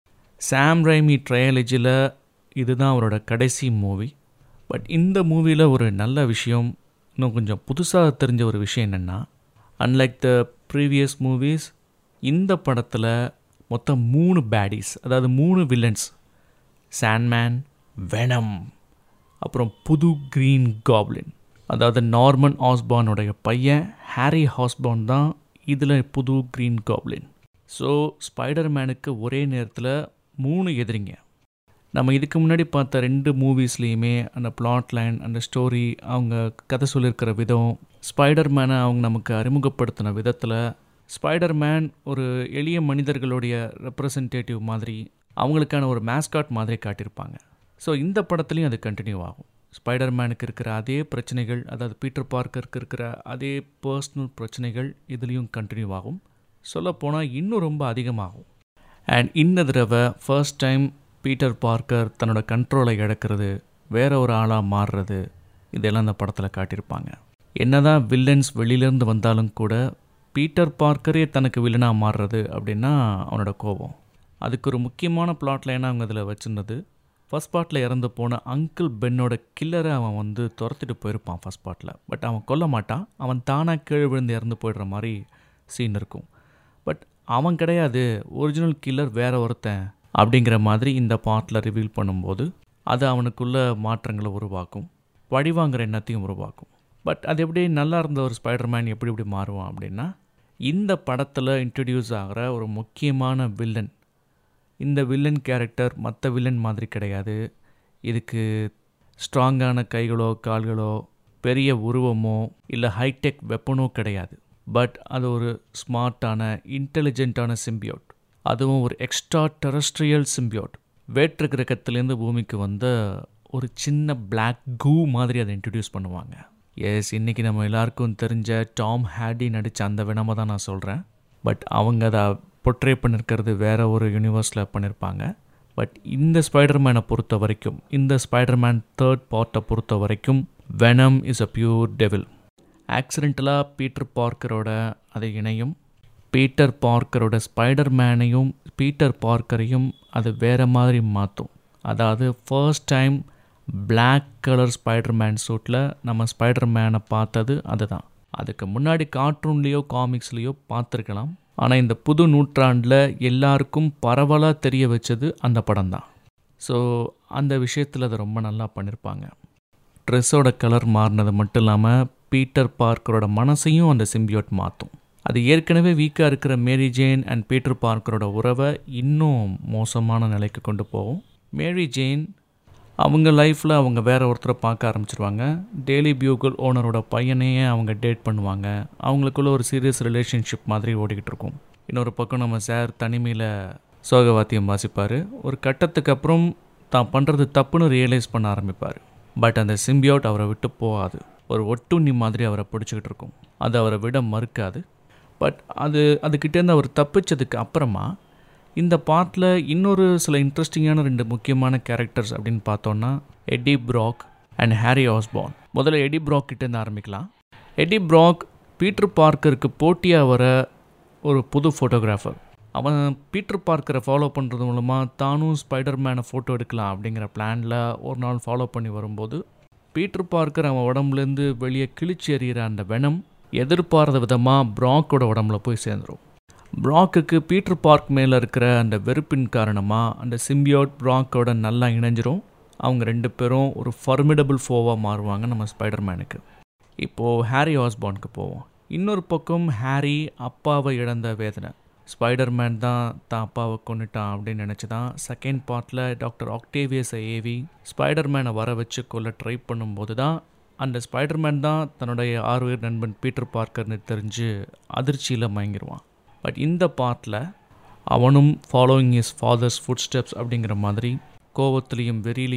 சாம் ரைமி ட்ரையாலஜியில் இதுதான் அவரோட கடைசி மூவி பட் இந்த மூவியில் ஒரு நல்ல விஷயம் இன்னும் கொஞ்சம் புதுசாக தெரிஞ்ச ஒரு விஷயம் என்னென்னா அன்லைக் த ப்ரீவியஸ் மூவிஸ் இந்த படத்தில் மொத்தம் மூணு பேடிஸ் அதாவது மூணு வில்லன்ஸ் சாண்ட்மேன் வெனம் அப்புறம் புது க்ரீன் காப்ளின் அதாவது நார்மன் ஆஸ்பானுடைய பையன் ஹாரி ஹாஸ்பான் தான் இதில் புது க்ரீன் காப்ளின் ஸோ ஸ்பைடர் மேனுக்கு ஒரே நேரத்தில் மூணு எதிரிங்க நம்ம இதுக்கு முன்னாடி பார்த்த ரெண்டு மூவிஸ்லேயுமே அந்த பிளாட் லைன் அந்த ஸ்டோரி அவங்க கதை சொல்லியிருக்கிற விதம் ஸ்பைடர் மேனை அவங்க நமக்கு அறிமுகப்படுத்தின விதத்தில் ஸ்பைடர் மேன் ஒரு எளிய மனிதர்களுடைய ரெப்ரசன்டேட்டிவ் மாதிரி அவங்களுக்கான ஒரு மேஸ்காட் மாதிரி காட்டியிருப்பாங்க ஸோ இந்த படத்துலையும் அது கண்டினியூ ஆகும் ஸ்பைடர் மேனுக்கு இருக்கிற அதே பிரச்சனைகள் அதாவது பீட்டர் பார்க்கருக்கு இருக்கிற அதே பர்சனல் பிரச்சனைகள் இதுலேயும் கண்டினியூ ஆகும் சொல்லப்போனால் இன்னும் ரொம்ப அதிகமாகும் அண்ட் இந்த தடவை ஃபர்ஸ்ட் டைம் பீட்டர் பார்க்கர் தன்னோட கண்ட்ரோலை இழக்கிறது வேற ஒரு ஆளாக மாறுறது இதெல்லாம் இந்த படத்தில் காட்டியிருப்பாங்க என்னதான் வில்லன்ஸ் வெளியிலேருந்து வந்தாலும் கூட பீட்டர் பார்க்கரே தனக்கு வில்லனாக மாறுறது அப்படின்னா அவனோட கோபம் அதுக்கு ஒரு முக்கியமான பிளாட் லைனாக அவங்க அதில் வச்சுருந்தது ஃபஸ்ட் பார்ட்டில் இறந்து போன அங்கிள் பென்னோட கில்லரை அவன் வந்து துரத்திட்டு போயிருப்பான் ஃபஸ்ட் பார்ட்டில் பட் அவன் கொல்ல மாட்டான் அவன் தானாக கீழே விழுந்து இறந்து போயிடுற மாதிரி சீன் இருக்கும் பட் அவன் கிடையாது ஒரிஜினல் கில்லர் வேற ஒருத்தன் அப்படிங்கிற மாதிரி இந்த பாட்டில் ரிவீல் பண்ணும்போது அது அவனுக்குள்ள மாற்றங்களை உருவாக்கும் பழிவாங்கிற எண்ணத்தையும் உருவாக்கும் பட் அது எப்படி நல்லா இருந்த ஒரு ஸ்பைடர்மேன் எப்படி எப்படி மாறுவான் அப்படின்னா இந்த படத்தில் இன்ட்ரடியூஸ் ஆகிற ஒரு முக்கியமான வில்லன் இந்த வில்லன் கேரக்டர் மற்ற வில்லன் மாதிரி கிடையாது இதுக்கு ஸ்ட்ராங்கான கைகளோ கால்களோ பெரிய உருவமோ இல்லை ஹைடெக் வெப்பனோ கிடையாது பட் அது ஒரு ஸ்மார்ட்டான இன்டெலிஜென்ட்டான சிம்பியோட் அதுவும் ஒரு எக்ஸ்ட்ரா டெரஸ்ட்ரியல் சிம்பியோட் வேற்று கிரகத்திலேருந்து பூமிக்கு வந்த ஒரு சின்ன பிளாக் கூ மாதிரி அதை இன்ட்ரடியூஸ் பண்ணுவாங்க எஸ் இன்றைக்கி நம்ம எல்லாருக்கும் தெரிஞ்ச டாம் ஹேடி நடித்த அந்த வினமை தான் நான் சொல்கிறேன் பட் அவங்க அதை பொட்ரே பண்ணியிருக்கிறது வேற ஒரு யூனிவர்ஸில் பண்ணியிருப்பாங்க பட் இந்த ஸ்பைடர்மேனை பொறுத்த வரைக்கும் இந்த ஸ்பைடர்மேன் தேர்ட் பார்ட்டை பொறுத்த வரைக்கும் Venom is a pure devil ஆக்சிடென்டலாக பீட்டர் பார்க்கரோட அதை இணையும் பீட்டர் பார்க்கரோட ஸ்பைடர் மேனையும் பீட்டர் பார்க்கரையும் அது வேறு மாதிரி மாற்றும் அதாவது first time black colour Spider Man சூட்டில் நம்ம ஸ்பைடர் மேனை பார்த்தது அதுதான் அதுக்கு முன்னாடி கார்ட்டூன்லேயோ காமிக்ஸ்லேயோ பார்த்துருக்கலாம் ஆனால் இந்த புது நூற்றாண்டில் எல்லாருக்கும் பரவலாக தெரிய வச்சது அந்த படம் தான் ஸோ அந்த விஷயத்தில் அதை ரொம்ப நல்லா பண்ணியிருப்பாங்க ட்ரெஸ்ஸோட கலர் மாறினது மட்டும் இல்லாமல் பீட்டர் பார்க்கரோட மனசையும் அந்த சிம்பியோட் மாற்றும் அது ஏற்கனவே வீக்காக இருக்கிற மேரி ஜேன் அண்ட் பீட்டர் பார்க்கரோட உறவை இன்னும் மோசமான நிலைக்கு கொண்டு போகும் மேரி ஜேன் அவங்க லைஃப்பில் அவங்க வேற ஒருத்தரை பார்க்க ஆரம்பிச்சிருவாங்க டெய்லி பியூகல் ஓனரோட பையனையே அவங்க டேட் பண்ணுவாங்க அவங்களுக்குள்ள ஒரு சீரியஸ் ரிலேஷன்ஷிப் மாதிரி ஓடிக்கிட்டு இருக்கும் இன்னொரு பக்கம் நம்ம சார் தனிமையில் சோகவாத்தியம் வாசிப்பார் ஒரு கட்டத்துக்கு அப்புறம் தான் பண்ணுறது தப்புன்னு ரியலைஸ் பண்ண ஆரம்பிப்பார் பட் அந்த சிம்பியோட் அவரை விட்டு போகாது ஒரு ஒட்டுண்ணி மாதிரி அவரை பிடிச்சிக்கிட்டு இருக்கும் அது அவரை விட மறுக்காது பட் அது அதுக்கிட்டேருந்து அவர் தப்பிச்சதுக்கு அப்புறமா இந்த பார்ட்டில் இன்னொரு சில இன்ட்ரெஸ்டிங்கான ரெண்டு முக்கியமான கேரக்டர்ஸ் அப்படின்னு பார்த்தோன்னா Eddie Brock and Harry Osborn முதல்ல எடி ப்ராக் கிட்டேருந்து ஆரம்பிக்கலாம் எடி ப்ராக் பீட்டர் பார்க்கருக்கு போட்டியாக வர ஒரு புது ஃபோட்டோகிராஃபர் அவன் பீட்டர் பார்க்கரை ஃபாலோ பண்ணுறது மூலமாக தானும் ஸ்பைடர் மேனை ஃபோட்டோ எடுக்கலாம் அப்படிங்கிற பிளானில் ஒரு நாள் ஃபாலோ பண்ணி வரும்போது பீட்டர் பார்க்கர் அவன் உடம்புலேருந்து வெளியே கிழிச்சு எறிகிற அந்த வெனம் எதிர்பாராத விதமாக ப்ராக்கோட உடம்புல போய் சேர்ந்துடும் ப்ராக்குக்கு பீட்டர் பார்க் மேலே இருக்கிற அந்த வெறுப்பின் காரணமாக அந்த சிம்பியோட் ப்ராக்கோட நல்லா இணைஞ்சிரும் அவங்க ரெண்டு பேரும் ஒரு ஃபர்மிடபிள் ஃபோவாக மாறுவாங்க நம்ம ஸ்பைடர்மேனுக்கு இப்போது ஹாரி ஆஸ்பானுக்கு போவோம் இன்னொரு பக்கம் ஹாரி அப்பாவை இழந்த வேதனை ஸ்பைடர்மேன் தான் தான் அப்பாவை கொண்டுட்டான் அப்படின்னு நினச்சி தான் செகண்ட் பார்ட்டில் டாக்டர் ஆக்டேவியஸை ஏவி ஸ்பைடர்மேனை வர வச்சு கொல்ல ட்ரை பண்ணும்போது தான் அந்த ஸ்பைடர்மேன் தான் தன்னுடைய ஆறுயிர் நண்பன் பீட்டர் பார்க்கர்னு தெரிஞ்சு அதிர்ச்சியில் மயங்கிடுவான் பட் இந்த பார்ட்டில் அவனும் following is father's footsteps அப்படிங்கிற மாதிரி கோவத்துலேயும் வெறியிலையும்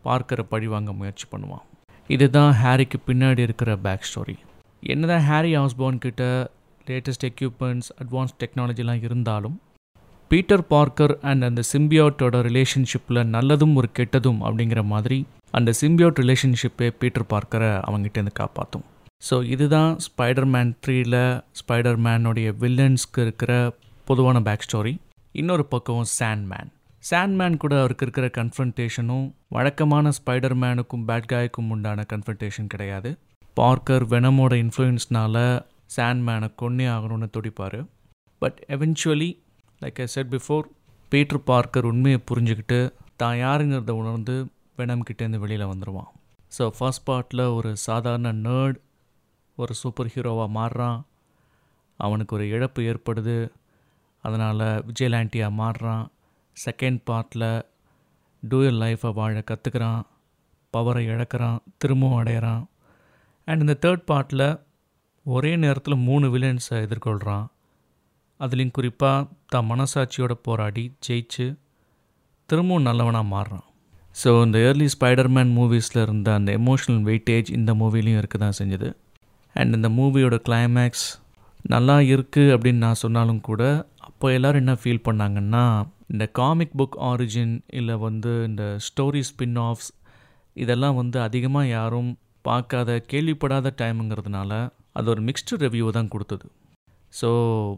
பார்க்கரை பழிவாங்க முயற்சி பண்ணுவான் இதுதான் ஹாரிக்கு பின்னாடி இருக்கிற பேக் ஸ்டோரி என்னதான் ஹாரி ஹாஸ்போன் கிட்ட லேட்டஸ்ட் எக்யூப்மெண்ட்ஸ் அட்வான்ஸ் டெக்னாலஜிலாம் இருந்தாலும் பீட்டர் பார்க்கர் அண்ட் அந்த சிம்பியோட்டோட ரிலேஷன்ஷிப்பில் நல்லதும் ஒரு கெட்டதும் அப்படிங்கிற மாதிரி அந்த சிம்பியோட் ரிலேஷன்ஷிப்பே பீட்டர் பார்க்கரை அவங்ககிட்டேருந்து காப்பாற்றும் ஸோ இதுதான் ஸ்பைடர் மேன் த்ரீயில் ஸ்பைடர் மேனுடைய வில்லன்ஸ்க்கு இருக்கிற பொதுவான பேக் ஸ்டோரி இன்னொரு பக்கம் சாண்ட் மேன் சாண்ட் மேன் கூட அவருக்கு இருக்கிற கன்ஃபரன்டேஷனும் வழக்கமான ஸ்பைடர் மேனுக்கும் பேட் காய்க்கும் உண்டான கன்ஃபரன்டேஷன் கிடையாது பார்க்கர் வெனமோட இன்ஃப்ளூயன்ஸ்னால சாண்ட் மேனை கொன்னே ஆகணும்னு துடிப்பார் but eventually like I said before Peter Parker உண்மையை புரிஞ்சுக்கிட்டு தான் யாருங்கிறத உணர்ந்து வெனம் கிட்டேருந்து வெளியில் வந்துடுவான் ஸோ ஃபர்ஸ்ட் பார்ட்டில் ஒரு சாதாரண நேர்ட் ஒரு சூப்பர் ஹீரோவாக மாறுறான் அவனுக்கு ஒரு இழப்பு ஏற்படுது அதனால் விஜயலாண்டியாக மாறுறான் செகண்ட் பார்ட்டில் டூயல் லைஃப்பை வாழ கற்றுக்கிறான் பவரை இழக்கிறான் திரும்பவும் அடையிறான் அண்ட் இந்த தேர்ட் பார்ட்டில் ஒரே நேரத்தில் மூணு வில்லன்ஸை எதிர்கொள்கிறான் அதுலேயும் குறிப்பாக தான் மனசாட்சியோட போராடி ஜெயிச்சு திரும்பவும் நல்லவனாக மாறுறான் ஸோ இந்த ஏர்லி ஸ்பைடர்மேன் மூவிஸில் இருந்த அந்த எமோஷ்னல் வெயிட்டேஜ் இந்த மூவிலையும் இருக்க தான் செஞ்சுது அண்ட் இந்த மூவியோட கிளைமேக்ஸ் நல்லா இருக்குது அப்படின்னு நான் சொன்னாலும் கூட அப்போ எல்லோரும் என்ன ஃபீல் பண்ணாங்கன்னா இந்த காமிக் புக் ஆரிஜின் இல்லை வந்து இந்த ஸ்டோரி ஸ்பின் ஆஃப்ஸ் இதெல்லாம் வந்து அதிகமாக யாரும் பார்க்காத கேள்விப்படாத டைமுங்கிறதுனால அது ஒரு மிக்ஸ்டு ரிவ்யூ தான் கொடுத்தது ஸோ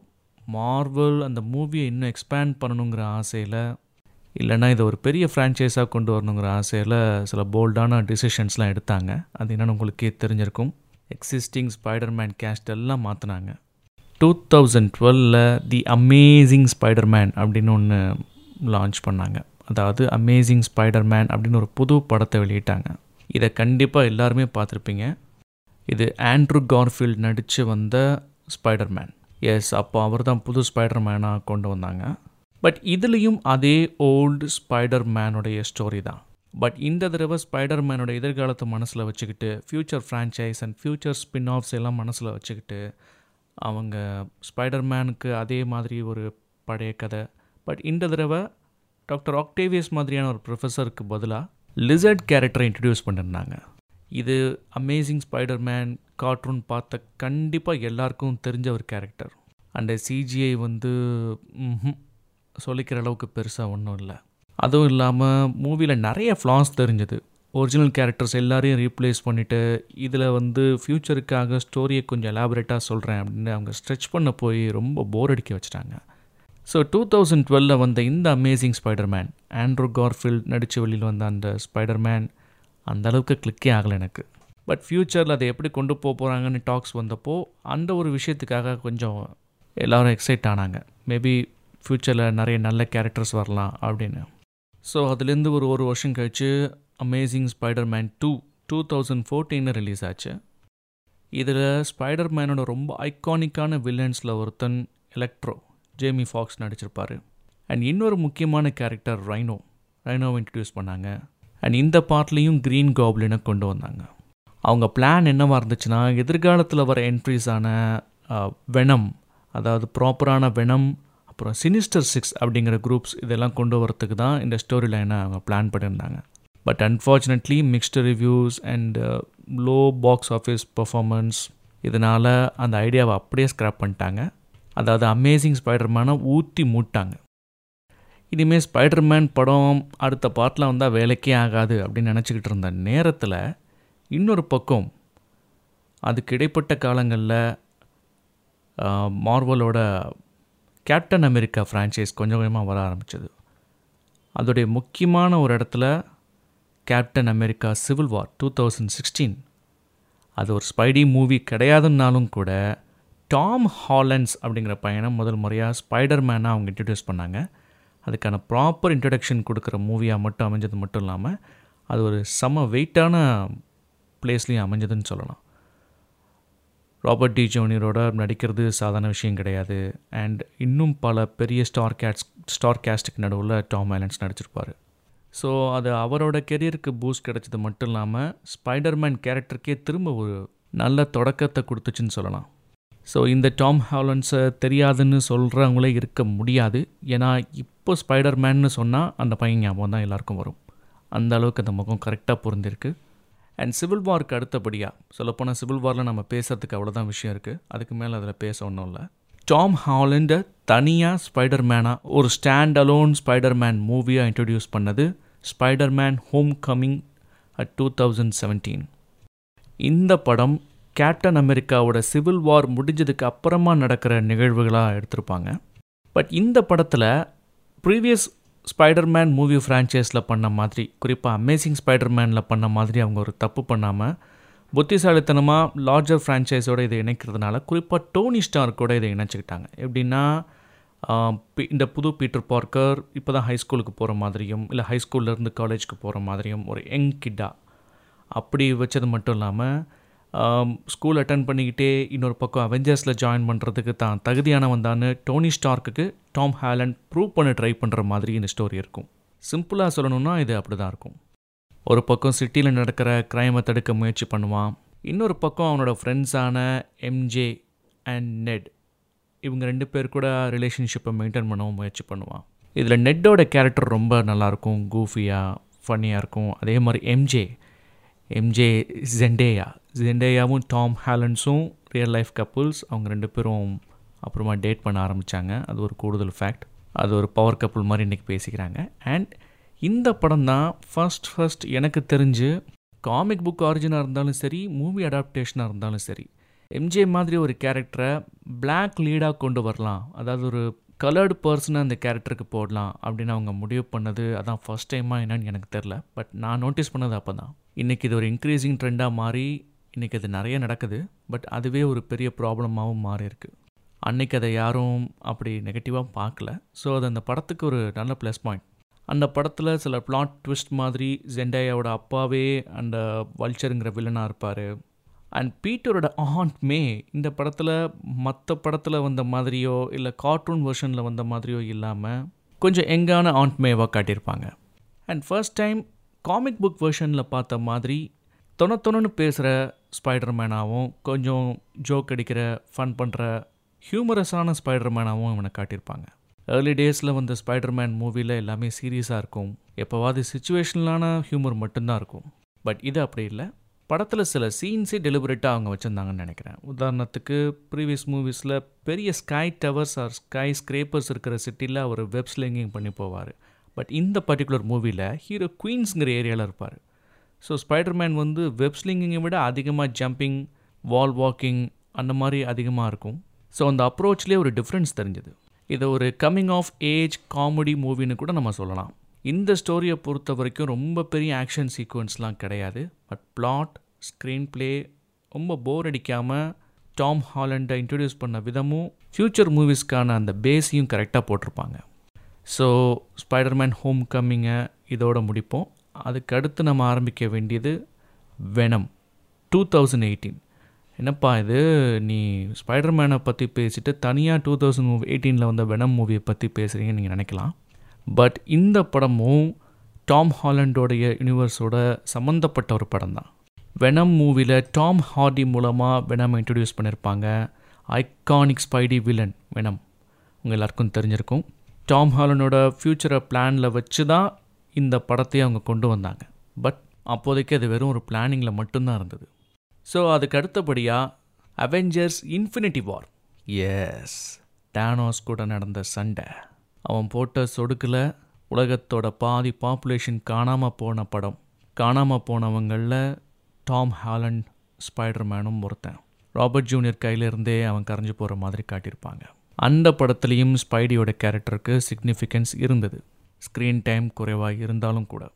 மார்வல் அந்த மூவியை இன்னும் எக்ஸ்பேண்ட் பண்ணணுங்கிற ஆசையில் இல்லைன்னா இதை ஒரு பெரிய ஃப்ரான்ச்சைஸாக கொண்டு வரணுங்கிற ஆசையில் சில போல்டான டிசிஷன்ஸ்லாம் எடுத்தாங்க அது என்னென்னு உங்களுக்கே தெரிஞ்சிருக்கும் எக்ஸிஸ்டிங் ஸ்பைடர்மேன் கேஸ்ட் எல்லாம் மாற்றினாங்க டூ தௌசண்ட் டுவெலில் தி அமேசிங் ஸ்பைடர்மேன் அப்படின்னு ஒன்று லான்ச் பண்ணாங்க அதாவது அமேசிங் ஸ்பைடர்மேன் அப்படின்னு ஒரு புது படத்தை வெளியிட்டாங்க இதை கண்டிப்பாக எல்லாருமே பார்த்துருப்பீங்க இது ஆண்ட்ரூ கார்ஃபீல்ட் நடித்து வந்த ஸ்பைடர்மேன் எஸ் அப்போ அவர் தான் புது ஸ்பைடர் மேனாக கொண்டு வந்தாங்க பட் இதுலேயும் அதே ஓல்டு ஸ்பைடர் மேனுடைய ஸ்டோரி தான் பட் இந்த தடவை ஸ்பைடர் மேனோட எதிர்காலத்தை மனசில் வச்சுக்கிட்டு future franchise and future spin offs எல்லாம் மனசில் வச்சுக்கிட்டு அவங்க ஸ்பைடர் மேனுக்கு அதே மாதிரி ஒரு பழைய கதை பட் இந்த தடவை டாக்டர் ஆக்டேவியஸ் மாதிரியான ஒரு ப்ரொஃபஸருக்கு பதிலாக லிசர்ட் கேரக்டரை இன்ட்ரடியூஸ் பண்ணியிருந்தாங்க இது அமேசிங் ஸ்பைடர் மேன் கார்ட்டூன் பார்த்த கண்டிப்பாக எல்லாருக்கும் தெரிஞ்ச ஒரு கேரக்டர் அந்த சிஜிஐ வந்து சொல்லிக்கிற அளவுக்கு பெருசாக ஒன்றும் இல்லை அதுவும் இல்லாமல் மூவியில் நிறைய ஃப்ளாஸ் தெரிஞ்சது ஒரிஜினல் கேரக்டர்ஸ் எல்லாரையும் ரீப்ளேஸ் பண்ணிவிட்டு இதில் வந்து ஃப்யூச்சருக்காக ஸ்டோரியை கொஞ்சம் எலாபரேட்டாக சொல்கிறேன் அப்படின்னு அவங்க ஸ்ட்ரெச் பண்ண போய் ரொம்ப போர் அடிக்க வச்சுட்டாங்க ஸோ டூ தௌசண்ட் டுவெலில் வந்த இந்த அமேசிங் ஸ்பைடர்மேன் ஆண்ட்ரூ கார்ஃபீல்ட் நடித்த வெளியில் வந்த அந்த ஸ்பைடர்மேன் அந்த அளவுக்கு கிளிக்கே ஆகலை எனக்கு பட் ஃப்யூச்சரில் அதை எப்படி கொண்டு போக போகிறாங்கன்னு டாக்ஸ் வந்தப்போ அந்த ஒரு விஷயத்துக்காக கொஞ்சம் எல்லோரும் எக்ஸைட் ஆனாங்க மேபி ஃப்யூச்சரில் நிறைய நல்ல கேரக்டர்ஸ் வரலாம் அப்படின்னு ஸோ அதுலேருந்து ஒரு ஒரு வருஷம் கழித்து amazing Spider Man two two thousand ஃபோர்டீனில் ரிலீஸ் ஆச்சு இதில் ஸ்பைடர் மேனோட ரொம்ப ஐகானிக்கான வில்லன்ஸில் ஒருத்தன் எலக்ட்ரோ ஜேமி ஃபாக்ஸ் நடிச்சிருப்பார் அண்ட் இன்னொரு முக்கியமான கேரக்டர் ரைனோ ரைனோவை இன்ட்ரடியூஸ் பண்ணாங்க அண்ட் இந்த பார்ட்லேயும் க்ரீன் காப்ளினை கொண்டு வந்தாங்க அவங்க பிளான் என்னவாக இருந்துச்சுன்னா எதிர்காலத்தில் வர என்ட்ரிஸான வெனம் அதாவது ப்ராப்பரான வெனம் அப்புறம் சினிஸ்டர் சிக்ஸ் அப்படிங்கிற குரூப்ஸ் இதெல்லாம் கொண்டு வரத்துக்கு தான் இந்த ஸ்டோரி லைனை அவங்க பிளான் பண்ணியிருந்தாங்க but unfortunately mixed reviews and low box office performance இதனால் அந்த ஐடியாவை அப்படியே ஸ்க்ராப் பண்ணிட்டாங்க அதாவது அமேசிங் ஸ்பைடர்மேனை ஊற்றி மூட்டாங்க இனிமேல் ஸ்பைடர்மேன் படம் அடுத்த பாட்டில் வந்தால் வேலைக்கே ஆகாது அப்படின்னு நினச்சிக்கிட்டு இருந்த நேரத்தில் இன்னொரு பக்கம் அதுக்கு இடைப்பட்ட காலங்களில் மார்வலோட கேப்டன் அமெரிக்கா ஃப்ரான்ச்சைஸ் கொஞ்சம் கொஞ்சமாக வர ஆரம்பிச்சது அதோடைய முக்கியமான ஒரு இடத்துல Captain America civil war two thousand sixteen அது ஒரு ஸ்பைடி மூவி கிடையாதுன்னாலும் கூட டாம் ஹாலண்ட்ஸ் அப்படிங்கிற பையனை முதல் முறையாக ஸ்பைடர் மேனாக அவங்க இன்ட்ரடியூஸ் பண்ணாங்க அதுக்கான ப்ராப்பர் இன்ட்ரடக்ஷன் கொடுக்குற மூவியாக மட்டும் அமைஞ்சது மட்டும் இல்லாமல் அது ஒரு செம வெயிட்டான பிளேஸ்லேயும் அமைஞ்சதுன்னு சொல்லலாம் ராபர்ட் டி ஜோனியரோட நடிக்கிறது சாதாரண விஷயம் கிடையாது அண்ட் இன்னும் பல பெரிய ஸ்டார் கேட்ஸ் ஸ்டார் கேஸ்ட்டுக்கு நடுவில் டாம் ஐலண்ட்ஸ் நடிச்சிருப்பார் ஸோ அது அவரோட கெரியருக்கு பூஸ்ட் கிடைச்சது மட்டும் இல்லாமல் ஸ்பைடர்மேன் கேரக்டருக்கே திரும்ப ஒரு நல்ல தொடக்கத்தை கொடுத்துச்சுன்னு சொல்லலாம் ஸோ இந்த டாம் ஹாலன்ஸை தெரியாதுன்னு சொல்கிறவங்களே இருக்க முடியாது ஏன்னா இப்போ ஸ்பைடர்மேன்னு சொன்னால் அந்த பையன் ஞாபகம் தான் எல்லாருக்கும் வரும் அந்த அளவுக்கு அந்த முகம் கரெக்டாக பொருந்திருக்கு அண்ட் சிவில் வார்க்கு அடுத்தபடியாக சொல்லப்போனால் சிவில் வாரில் நம்ம பேசுகிறதுக்கு அவ்வளோதான் விஷயம் இருக்குது அதுக்கு மேலே அதில் பேச ஒன்றும் இல்லை டாம் ஹாலண்டை தனியாக ஸ்பைடர் மேனாக ஒரு ஸ்டாண்ட் அலோன் ஸ்பைடர் மேன் மூவியாக இன்ட்ரடியூஸ் பண்ணது Spider Man homecoming at two thousand seventeen இந்த படம் கேப்டன் அமெரிக்காவோட சிவில் வார் முடிஞ்சதுக்கு அப்புறமா நடக்கிற நிகழ்வுகளாக எடுத்திருப்பாங்க பட் இந்த படத்தில் ப்ரீவியஸ் ஸ்பைடர்மேன் மூவி ஃப்ரான்ச்சைஸில் பண்ண மாதிரி குறிப்பாக அமேசிங் ஸ்பைடர்மேனில் பண்ண மாதிரி அவங்க ஒரு தப்பு பண்ணாமல் புத்திசாலித்தனமாக லார்ஜர் ஃப்ரான்ச்சைஸோடு இதை இணைக்கிறதுனால குறிப்பாக டோனி ஸ்டார் கூட இதை இணைச்சிக்கிட்டாங்க எப்படின்னா இந்த புது பீட்டர் பார்க்கர் இப்போ தான் ஹைஸ்கூலுக்கு போகிற மாதிரியும் இல்லை ஹைஸ்கூல்லேருந்து காலேஜ்க்கு போகிற மாதிரியும் ஒரு யங் கிட்டாக அப்படி வச்சது மட்டும் இல்லாமல் ஸ்கூல் அட்டன் பண்ணிக்கிட்டே இன்னொரு பக்கம் அவெஞ்சர்ஸில் ஜாயின் பண்ணுறதுக்கு தான் தகுதியானவன் தான் டோனி ஸ்டார்க்குக்கு டாம் ஹேலண்ட் ப்ரூவ் பண்ண ட்ரை பண்ணுற மாதிரி இந்த ஸ்டோரி இருக்கும் சிம்பிளாக சொல்லணும்னா இது அப்படி தான் இருக்கும் ஒரு பக்கம் சிட்டியில் நடக்கிற க்ரைமை தடுக்க முயற்சி பண்ணுவான் இன்னொரு பக்கம் அவனோட ஃப்ரெண்ட்ஸான எம்ஜே அண்ட் நெட் இவங்க ரெண்டு பேர் கூட ரிலேஷன்ஷிப்பை மெயின்டைன் பண்ணவும் முயற்சி பண்ணுவான் இதில் நெட்டோட கேரக்டர் ரொம்ப நல்லாயிருக்கும் கூஃபியாக ஃபன்னியாக இருக்கும் அதே மாதிரி எம்ஜே எம்ஜே ஜெண்டேயா ஜெண்டேயாவும் டாம் ஹேலன்ஸும் ரியல் லைஃப் கப்புள்ஸ் அவங்க ரெண்டு பேரும் அப்புறமா டேட் பண்ண ஆரம்பித்தாங்க அது ஒரு கூடுதல் ஃபேக்ட் அது ஒரு பவர் கப்புள் மாதிரி இன்றைக்கி பேசிக்கிறாங்க அண்ட் இந்த படம் தான் ஃபஸ்ட் ஃபஸ்ட் எனக்கு தெரிஞ்சு காமிக் புக் ஆரிஜினாக இருந்தாலும் சரி மூவி அடாப்டேஷனாக இருந்தாலும் சரி எம்ஜே மாதிரி ஒரு கேரக்டரை பிளாக் லீடாக கொண்டு வரலாம் அதாவது ஒரு கலர்டு பர்சனை அந்த கேரக்டருக்கு போடலாம் அப்படின்னு அவங்க முடிவு பண்ணது அதான் ஃபஸ்ட் டைமாக என்னன்னு எனக்கு தெரில பட் நான் நோட்டீஸ் பண்ணது அப்போ தான் இன்றைக்கி இது ஒரு இன்க்ரீஸிங் ட்ரெண்டாக மாறி இன்றைக்கி அது நிறைய நடக்குது பட் அதுவே ஒரு பெரிய ப்ராப்ளமாகவும் மாறி இருக்குது அன்றைக்கி அதை யாரும் அப்படி நெகட்டிவாக பார்க்கல ஸோ அது அந்த படத்துக்கு ஒரு நல்ல ப்ளஸ் பாயிண்ட் அந்த படத்தில் சில பிளாட் ட்விஸ்ட் மாதிரி ஜெண்டாயாவோட அப்பாவே அந்த வல்ச்சருங்கிற வில்லனாக இருப்பார் அண்ட் பீட்டரோட ஆண்ட் மே இந்த படத்தில் மற்ற படத்தில் வந்த மாதிரியோ இல்லை கார்ட்டூன் வெர்ஷனில் வந்த மாதிரியோ இல்லாமல் கொஞ்சம் எங்கான ஆண்ட் மேவாக காட்டியிருப்பாங்க and first time comic book வெர்ஷனில் பார்த்த மாதிரி தொணத்தொன்னு பேசுகிற ஸ்பைடர் மேனாகவும் கொஞ்சம் ஜோக் அடிக்கிற ஃபன் பண்ணுற ஹியூமரஸான ஸ்பைடர் மேனாகவும் இவனை காட்டியிருப்பாங்க ஏர்லி டேஸில் வந்த ஸ்பைடர் மேன் மூவியில் எல்லாமே சீரியஸாக இருக்கும் எப்போவாது சுச்சுவேஷனலான ஹியூமர் மட்டும்தான் இருக்கும் பட் இது அப்படி இல்லை படத்தில் சில சீன்ஸே டெலிபரேட்டாக அவங்க வச்சுருந்தாங்கன்னு நினைக்கிறேன் உதாரணத்துக்கு ப்ரீவியஸ் மூவிஸில் பெரிய sky towers or skyscrapers இருக்கிற சிட்டியில் அவர் வெப் ஸ்லிங்கிங் பண்ணி போவார் பட் இந்த பர்டிகுலர் மூவியில் ஹீரோ குயின்ஸுங்கிற ஏரியாவில் இருப்பார் ஸோ ஸ்பைடர்மேன் வந்து வெப் ஸ்லிங்கிங்கை விட அதிகமாக ஜம்பிங் வால் வாக்கிங் அந்த மாதிரி அதிகமாக இருக்கும் ஸோ அந்த அப்ரோச்லேயே ஒரு டிஃப்ரென்ஸ் தெரிஞ்சது இதை ஒரு கம்மிங் ஆஃப் ஏஜ் காமெடி மூவின்னு கூட நம்ம சொல்லலாம் இந்த ஸ்டோரியை பொறுத்த வரைக்கும் ரொம்ப பெரிய ஆக்ஷன் சீக்வன்ஸ்லாம் கிடையாது பட் பிளாட் ஸ்க்ரீன் ப்ளே ரொம்ப போர் அடிக்காமல் டாம் ஹாலண்டை இன்ட்ரடியூஸ் பண்ண விதமும் ஃப்யூச்சர் மூவிஸ்க்கான அந்த பேஸையும் கரெக்டாக போட்டிருப்பாங்க ஸோ ஸ்பைடர்மேன் ஹோம் கம்மிங்கை இதோட முடிப்போம் அதுக்கு அடுத்து நம்ம ஆரம்பிக்க வேண்டியது வெனம் டூ தௌசண்ட் எயிட்டீன் என்னப்பா இது நீ ஸ்பைடர்மேனை பற்றி பேசிட்டு தனியாக டூ தௌசண்ட் மூவி எயிட்டீனில் வந்த வெனம் மூவியை பற்றி பேசுகிறீங்கன்னு நீங்கள் நினைக்கலாம் பட் இந்த படமும் டாம் ஹாலண்டோடைய யூனிவர்ஸோட சம்மந்தப்பட்ட ஒரு படம் தான் வெனம் மூவியில் டாம் ஹார்டி மூலமாக வெனம் இன்ட்ரடியூஸ் பண்ணியிருப்பாங்க ஐகானிக் ஸ்பைடி வில்லன் வெனம் உங்கள் எல்லாருக்கும் தெரிஞ்சிருக்கும் டாம் ஹாலனோட ஃப்யூச்சரை பிளானில் வச்சு தான் இந்த படத்தையே அவங்க கொண்டு வந்தாங்க பட் அப்போதைக்கு அது வெறும் ஒரு பிளானிங்கில் மட்டும்தான் இருந்தது ஸோ அதுக்கு அடுத்தபடியாக அவெஞ்சர்ஸ் இன்ஃபினிட்டி வார் எஸ் டேனோஸ் கூட நடந்த சண்டை அவன் போட்ட சொடுக்கில் உலகத்தோட பாதி பாப்புலேஷன் காணாமல் போன படம் காணாமல் போனவங்களில் டாம் ஹாலண்ட் ஸ்பைடர்மேனும் ஒருத்தன் ராபர்ட் ஜூனியர் கையிலிருந்தே அவன் கரைஞ்சு போகிற மாதிரி காட்டியிருப்பாங்க அந்த படத்துலேயும் ஸ்பைடியோட கேரக்டருக்கு சிக்னிஃபிகன்ஸ் இருந்தது ஸ்க்ரீன் டைம் குறைவாக இருந்தாலும் கூட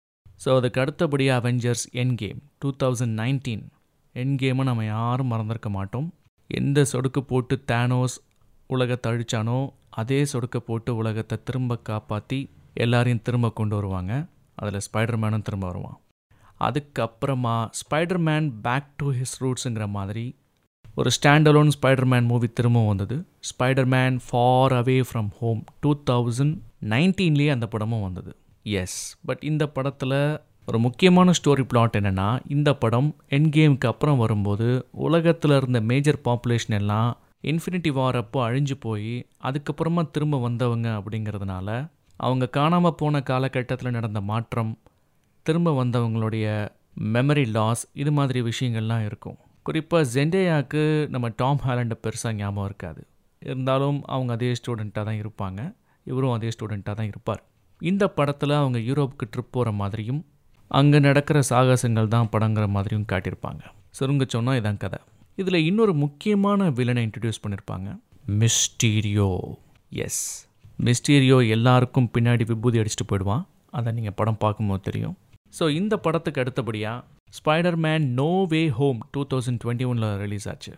ஸோ அதுக்கு அடுத்தபடியாக Avengers endgame two thousand nineteen என் கேமை நம்ம யாரும் மறந்திருக்க மாட்டோம் எந்த சொடுக்கு போட்டு தேனோஸ் உலகத்தை அழிச்சானோ அதே சொடுக்க போட்டு உலகத்தை திரும்ப காப்பாற்றி எல்லாரையும் திரும்ப கொண்டு வருவாங்க அதில் ஸ்பைடர்மேனும் திரும்ப வருவான் அதுக்கப்புறமா ஸ்பைடர்மேன் பேக் டு ஹிஸ் ரூட்ஸுங்கிற மாதிரி ஒரு ஸ்டாண்டலோன் ஸ்பைடர்மேன் மூவி திரும்பவும் வந்தது Spiderman far away from home two thousand நைன்டீன்லேயே அந்த படமும் வந்தது எஸ் பட் இந்த படத்தில் ஒரு முக்கியமான ஸ்டோரி பிளாட் என்னென்னா இந்த படம் என் கேமுக்கு அப்புறம் வரும்போது உலகத்தில் இருந்த மேஜர் பாப்புலேஷன் எல்லாம் இன்ஃபினிட்டி வார் அப்போ அழிஞ்சு போய் அதுக்கப்புறமா திரும்ப வந்தவங்க அப்படிங்கிறதுனால அவங்க காணாமல் போன காலகட்டத்தில் நடந்த மாற்றம் திரும்ப வந்தவங்களுடைய மெமரி லாஸ் இது மாதிரி விஷயங்கள்லாம் இருக்கும் குறிப்பாக ஜெண்டேயாவுக்கு நம்ம டாம் ஹாலண்டை பெருசாக ஞாபகம் இருக்காது இருந்தாலும் அவங்க அதே ஸ்டூடெண்ட்டாக தான் இருப்பாங்க இவரும் அதே ஸ்டூடெண்ட்டாக தான் இருப்பார் இந்த படத்தில் அவங்க யூரோப்புக்கு ட்ரிப் போகிற மாதிரியும் அங்கே நடக்கிற சாகசங்கள் தான் படங்கிற மாதிரியும் காட்டியிருப்பாங்க சுருங்க சொன்னால் இதான் கதை இதில் இன்னொரு முக்கியமான வில்லனை இன்ட்ரடியூஸ் பண்ணியிருப்பாங்க மிஸ்டீரியோ எஸ் மிஸ்டீரியோ எல்லாருக்கும் பின்னாடி விபூதி அடிச்சுட்டு போயிடுவான் அதை நீங்கள் படம் பார்க்கும்போது தெரியும் ஸோ இந்த படத்துக்கு அடுத்தபடியாக Spider Man no way home two thousand twenty ஒனில் ரிலீஸ் ஆச்சு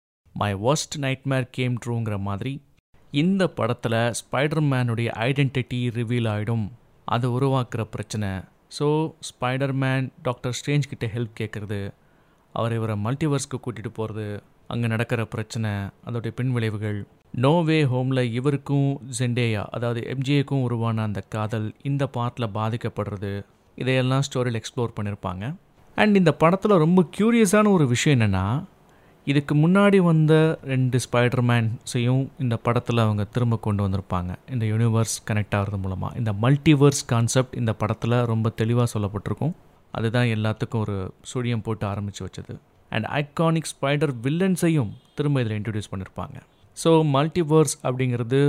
மை ஒஸ்ட் நைட்மேர் கேம் ட்ரூங்கிற மாதிரி இந்த படத்தில் ஸ்பைடர் மேனுடைய ஐடென்டிட்டி ரிவீல் ஆகிடும் அதை உருவாக்குற பிரச்சனை so Spider Man Doctor Strange கிட்ட ஹெல்ப் கேட்குறது அவர் இவரை மல்டிவர்ஸ்க்கு கூட்டிகிட்டு போகிறது அங்கே நடக்கிற பிரச்சனை அதோடைய பின்விளைவுகள் நோவே ஹோமில் இவருக்கும் ஜெண்டேயா அதாவது எம்ஜிஏக்கும் உருவான அந்த காதல் இந்த பார்ட்டில் பாதிக்கப்படுறது இதையெல்லாம் ஸ்டோரியில் எக்ஸ்ப்ளோர் பண்ணியிருப்பாங்க அண்ட் இந்த படத்தில் ரொம்ப க்யூரியஸான ஒரு விஷயம் என்னென்னா இதுக்கு முன்னாடி வந்த ரெண்டு ஸ்பைடர்மேன்ஸையும் இந்த படத்தில் அவங்க திரும்ப கொண்டு வந்திருப்பாங்க இந்த யூனிவர்ஸ் கனெக்ட் ஆகிறது மூலமாக இந்த மல்டிவர்ஸ் கான்செப்ட் இந்த படத்தில் ரொம்ப தெளிவாக சொல்லப்பட்டிருக்கும் அதுதான் எல்லாத்துக்கும் ஒரு சுழியம் போட்டு ஆரம்பித்து வச்சது அண்ட் ஐகானிக் ஸ்பைடர் வில்லன்ஸையும் திரும்ப இதில் இன்ட்ரடியூஸ் பண்ணியிருப்பாங்க ஸோ மல்டிவர்ஸ் அப்படிங்கிறது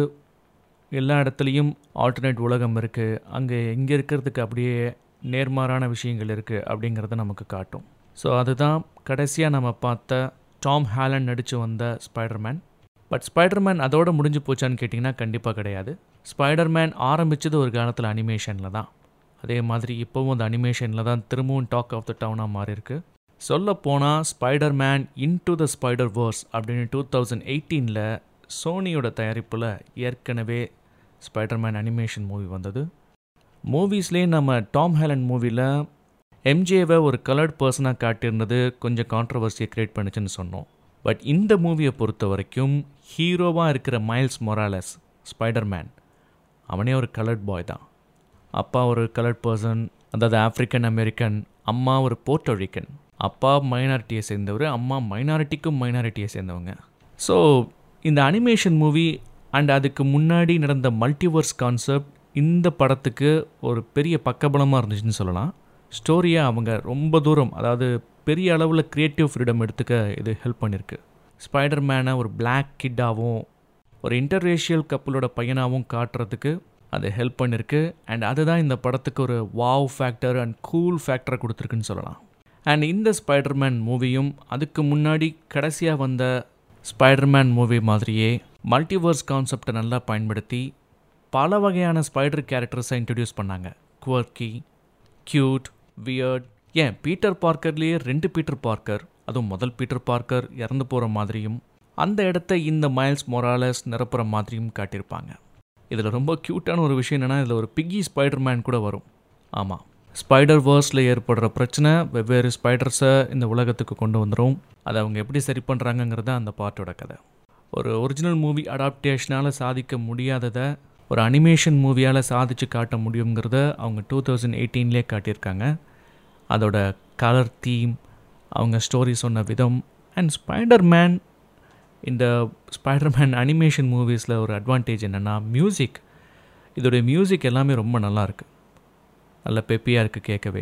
எல்லா இடத்துலையும் ஆல்டர்னேட் உலகம் இருக்குது அங்கே எங்கே இருக்கிறதுக்கு அப்படியே நேர்மாறான விஷயங்கள் இருக்குது அப்படிங்கிறத நமக்கு காட்டும் ஸோ அதுதான் கடைசியாக நம்ம பார்த்த டாம் ஹேலண்ட் நடித்து வந்த ஸ்பைடர்மேன் பட் ஸ்பைடர்மேன் அதோடு முடிஞ்சு போச்சான்னு கேட்டிங்கன்னா கண்டிப்பாக கிடையாது ஸ்பைடர்மேன் ஆரம்பித்தது ஒரு காலத்தில் அனிமேஷனில் தான் அதே மாதிரி இப்போவும் அந்த அனிமேஷனில் தான் திரும்பவும் டாக் ஆஃப் த டவுனாக மாறி இருக்கு சொல்ல போனால் Spider Man into the spider verse அப்படின்னு டூ தௌசண்ட் எயிட்டீனில் சோனியோட தயாரிப்பில் ஏற்கனவே ஸ்பைடர்மேன் அனிமேஷன் மூவி வந்தது மூவிஸ்லேயே நம்ம டாம் ஹேலண்ட் மூவியில் எம்ஜேவை ஒரு கலர்ட் பர்சனாக காட்டியிருந்தது கொஞ்சம் கான்ட்ரவர்சியை க்ரியேட் பண்ணுச்சுன்னு சொன்னோம் பட் இந்த மூவியை பொறுத்த வரைக்கும் ஹீரோவாக இருக்கிற மைல்ஸ் மொராலஸ் ஸ்பைடர்மேன் அவனே ஒரு கலர்ட் பாய் தான் அப்பா ஒரு கலர்ட் பர்சன் அதாவது ஆப்ரிக்கன் அமெரிக்கன் அம்மா ஒரு போர்ட்டோரிக்கன் அப்பா மைனாரிட்டியை சேர்ந்தவர் அம்மா மைனாரிட்டிக்கும் மைனாரிட்டியை சேர்ந்தவங்க ஸோ இந்த அனிமேஷன் மூவி அண்ட் அதுக்கு முன்னாடி நடந்த மல்டிவர்ஸ் கான்செப்ட் இந்த படத்துக்கு ஒரு பெரிய பக்கபலமாக இருந்துச்சுன்னு சொல்லலாம் ஸ்டோரியை அவங்க ரொம்ப தூரம் அதாவது பெரிய அளவில் க்ரியேட்டிவ் ஃப்ரீடம் எடுத்துக்க இது ஹெல்ப் பண்ணியிருக்கு ஸ்பைடர் மேனை ஒரு பிளாக் கிட்டாகவும் ஒரு இன்டர்ரேஷியல் கப்பலோட பையனாகவும் காட்டுறதுக்கு அது ஹெல்ப் பண்ணியிருக்கு அண்ட் அதுதான் இந்த படத்துக்கு ஒரு வாவ் ஃபேக்டர் அண்ட் கூல் ஃபேக்டரை கொடுத்துருக்குன்னு சொல்லலாம் அண்ட் இந்த ஸ்பைடர்மேன் மூவியும் அதுக்கு முன்னாடி கடைசியாக வந்த ஸ்பைடர்மேன் மூவி மாதிரியே மல்டிவர்ஸ் கான்செப்டை நல்லா பயன்படுத்தி பல வகையான ஸ்பைடர் கேரக்டர்ஸை இன்ட்ரடியூஸ் பண்ணாங்க குவர்க்கி க்யூட் வியர்ட் ஏன் பீட்டர் பார்க்கர்லேயே ரெண்டு பீட்டர் பார்க்கர் அதுவும் முதல் பீட்டர் பார்க்கர் இறந்து போகிற மாதிரியும் அந்த இடத்த இந்த மைல்ஸ் மொராலஸ் நிரப்புற மாதிரியும் காட்டியிருப்பாங்க இதில் ரொம்ப க்யூட்டான ஒரு விஷயம் என்னென்னா இதில் ஒரு பிக்கி ஸ்பைடர்மேன் கூட வரும் ஆமாம் ஸ்பைடர் வேர்ஸில் ஏற்படுற பிரச்சனை வெவ்வேறு ஸ்பைடர்ஸை இந்த உலகத்துக்கு கொண்டு வந்துடும் அதை அவங்க எப்படி சரி பண்ணுறாங்கங்கிறது அந்த பாட்டோட கதை ஒரு ஒரிஜினல் மூவி அடாப்டேஷனால் சாதிக்க முடியாததை ஒரு அனிமேஷன் மூவியால் சாதித்து காட்ட முடியுங்கிறத அவங்க டூ தௌசண்ட் எயிட்டீன்லேயே காட்டியிருக்காங்க அதோட கலர் தீம் அவங்க ஸ்டோரி சொன்ன விதம் அண்ட் ஸ்பைடர் மேன் இந்த ஸ்பைடர் மேன் அனிமேஷன் மூவிஸில் ஒரு அட்வான்டேஜ் என்னென்னா மியூசிக் இதோடைய மியூசிக் எல்லாமே ரொம்ப நல்லா இருக்குது நல்ல பெப்பியாக இருக்குது கேட்கவே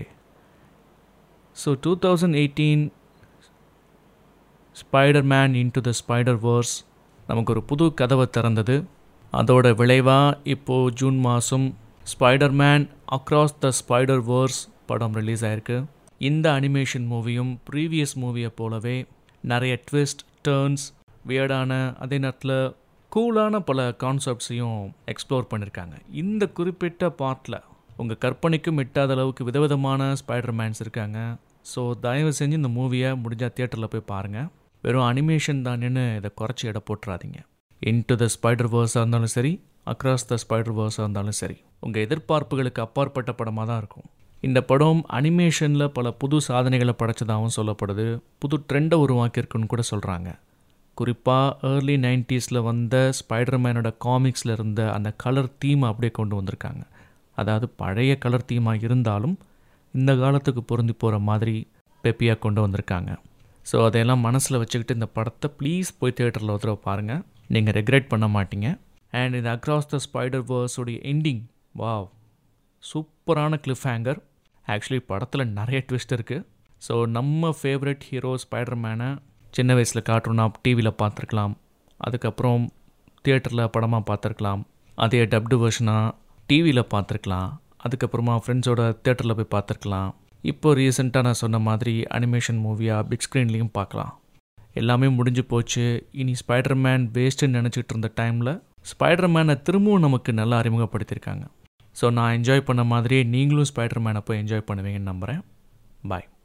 so two thousand eighteen spider man into the spider verse நமக்கு ஒரு புது கதவை திறந்தது அதோட விளைவாக இப்போது ஜூன் மாதம் Spider Man across the spider verse படம் ரிலீஸ் ஆயிருக்கு இந்த அனிமேஷன் மூவியும் ப்ரீவியஸ் மூவியை போலவே நிறைய ட்விஸ்ட் டேர்ன்ஸ் வியர்டான அதே நேரத்தில் கூலான பல கான்செப்ட்ஸையும் எக்ஸ்ப்ளோர் பண்ணியிருக்காங்க இந்த குறிப்பிட்ட பார்ட்டில் உங்கள் கற்பனைக்கும் எட்டாத அளவுக்கு விதவிதமான ஸ்பைடர் மேன்ஸ் இருக்காங்க ஸோ தயவு செஞ்சு இந்த மூவியை முடிஞ்சால் தியேட்டரில் போய் பாருங்கள் வெறும் அனிமேஷன் தானேன்னு இதை குறைச்சி எடை போட்டுறாதீங்க இன்டு த ஸ்பைடர் வேர்ஸாக இருந்தாலும் சரி அக்ராஸ் த ஸ்பைடர் வேர்ஸாக இருந்தாலும் சரி உங்கள் எதிர்பார்ப்புகளுக்கு அப்பாற்பட்ட படமாக தான் இருக்கும் இந்த படம் அனிமேஷனில் பல புது சாதனைகளை படைச்சதாகவும் சொல்லப்படுது புது ட்ரெண்டை உருவாக்கியிருக்குன்னு கூட சொல்கிறாங்க குறிப்பாக ஏர்லி நைன்ட்டீஸில் வந்த ஸ்பைடர்மேனோட காமிக்ஸில் இருந்த அந்த கலர் தீமை அப்படியே கொண்டு வந்திருக்காங்க அதாவது பழைய கலர் தீமாக இருந்தாலும் இந்த காலத்துக்கு பொருந்தி போகிற மாதிரி பெப்பியாக கொண்டு வந்திருக்காங்க ஸோ அதையெல்லாம் மனசில் வச்சுக்கிட்டு இந்த படத்தை ப்ளீஸ் போய் தேட்டரில் ஒரு தடவை பாருங்கள் நீங்கள் ரெக்ரெட் பண்ண மாட்டீங்க அண்ட் இந்த அக்ராஸ் த ஸ்பைடர் வேர்ஸோடைய எண்டிங் வாவ் சூப்பரான கிளிஃப் ஹேங்கர் ஆக்சுவலி படத்தில் நிறைய ட்விஸ்ட் இருக்குது ஸோ நம்ம ஃபேவரட் ஹீரோ ஸ்பைடர் மேனை சின்ன வயசில் கார்ட்டூனாக டிவியில் பார்த்துருக்கலாம் அதுக்கப்புறம் தியேட்டரில் படமாக பார்த்துருக்கலாம் அதே டப்டு வெர்ஷனாக டிவியில் பார்த்துருக்கலாம் அதுக்கப்புறமா ஃப்ரெண்ட்ஸோட தேட்டரில் போய் பார்த்துருக்கலாம் இப்போ ரீசெண்டாக நான் சொன்ன மாதிரி அனிமேஷன் மூவியாக பிக் ஸ்க்ரீன்லேயும் பார்க்கலாம் எல்லாமே முடிஞ்சு போச்சு இனி ஸ்பைடர் மேன் வேஸ்ட்டுன்னு நினச்சிட்டு இருந்த டைமில் ஸ்பைடர் மேனை திரும்பவும் நமக்கு நல்லா அறிமுகப்படுத்தியிருக்காங்க ஸோ நான் என்ஜாய் பண்ண மாதிரியே நீங்களும் ஸ்பைடர் மேனை போய் என்ஜாய் பண்ணுவீங்கன்னு நம்புகிறேன் பாய்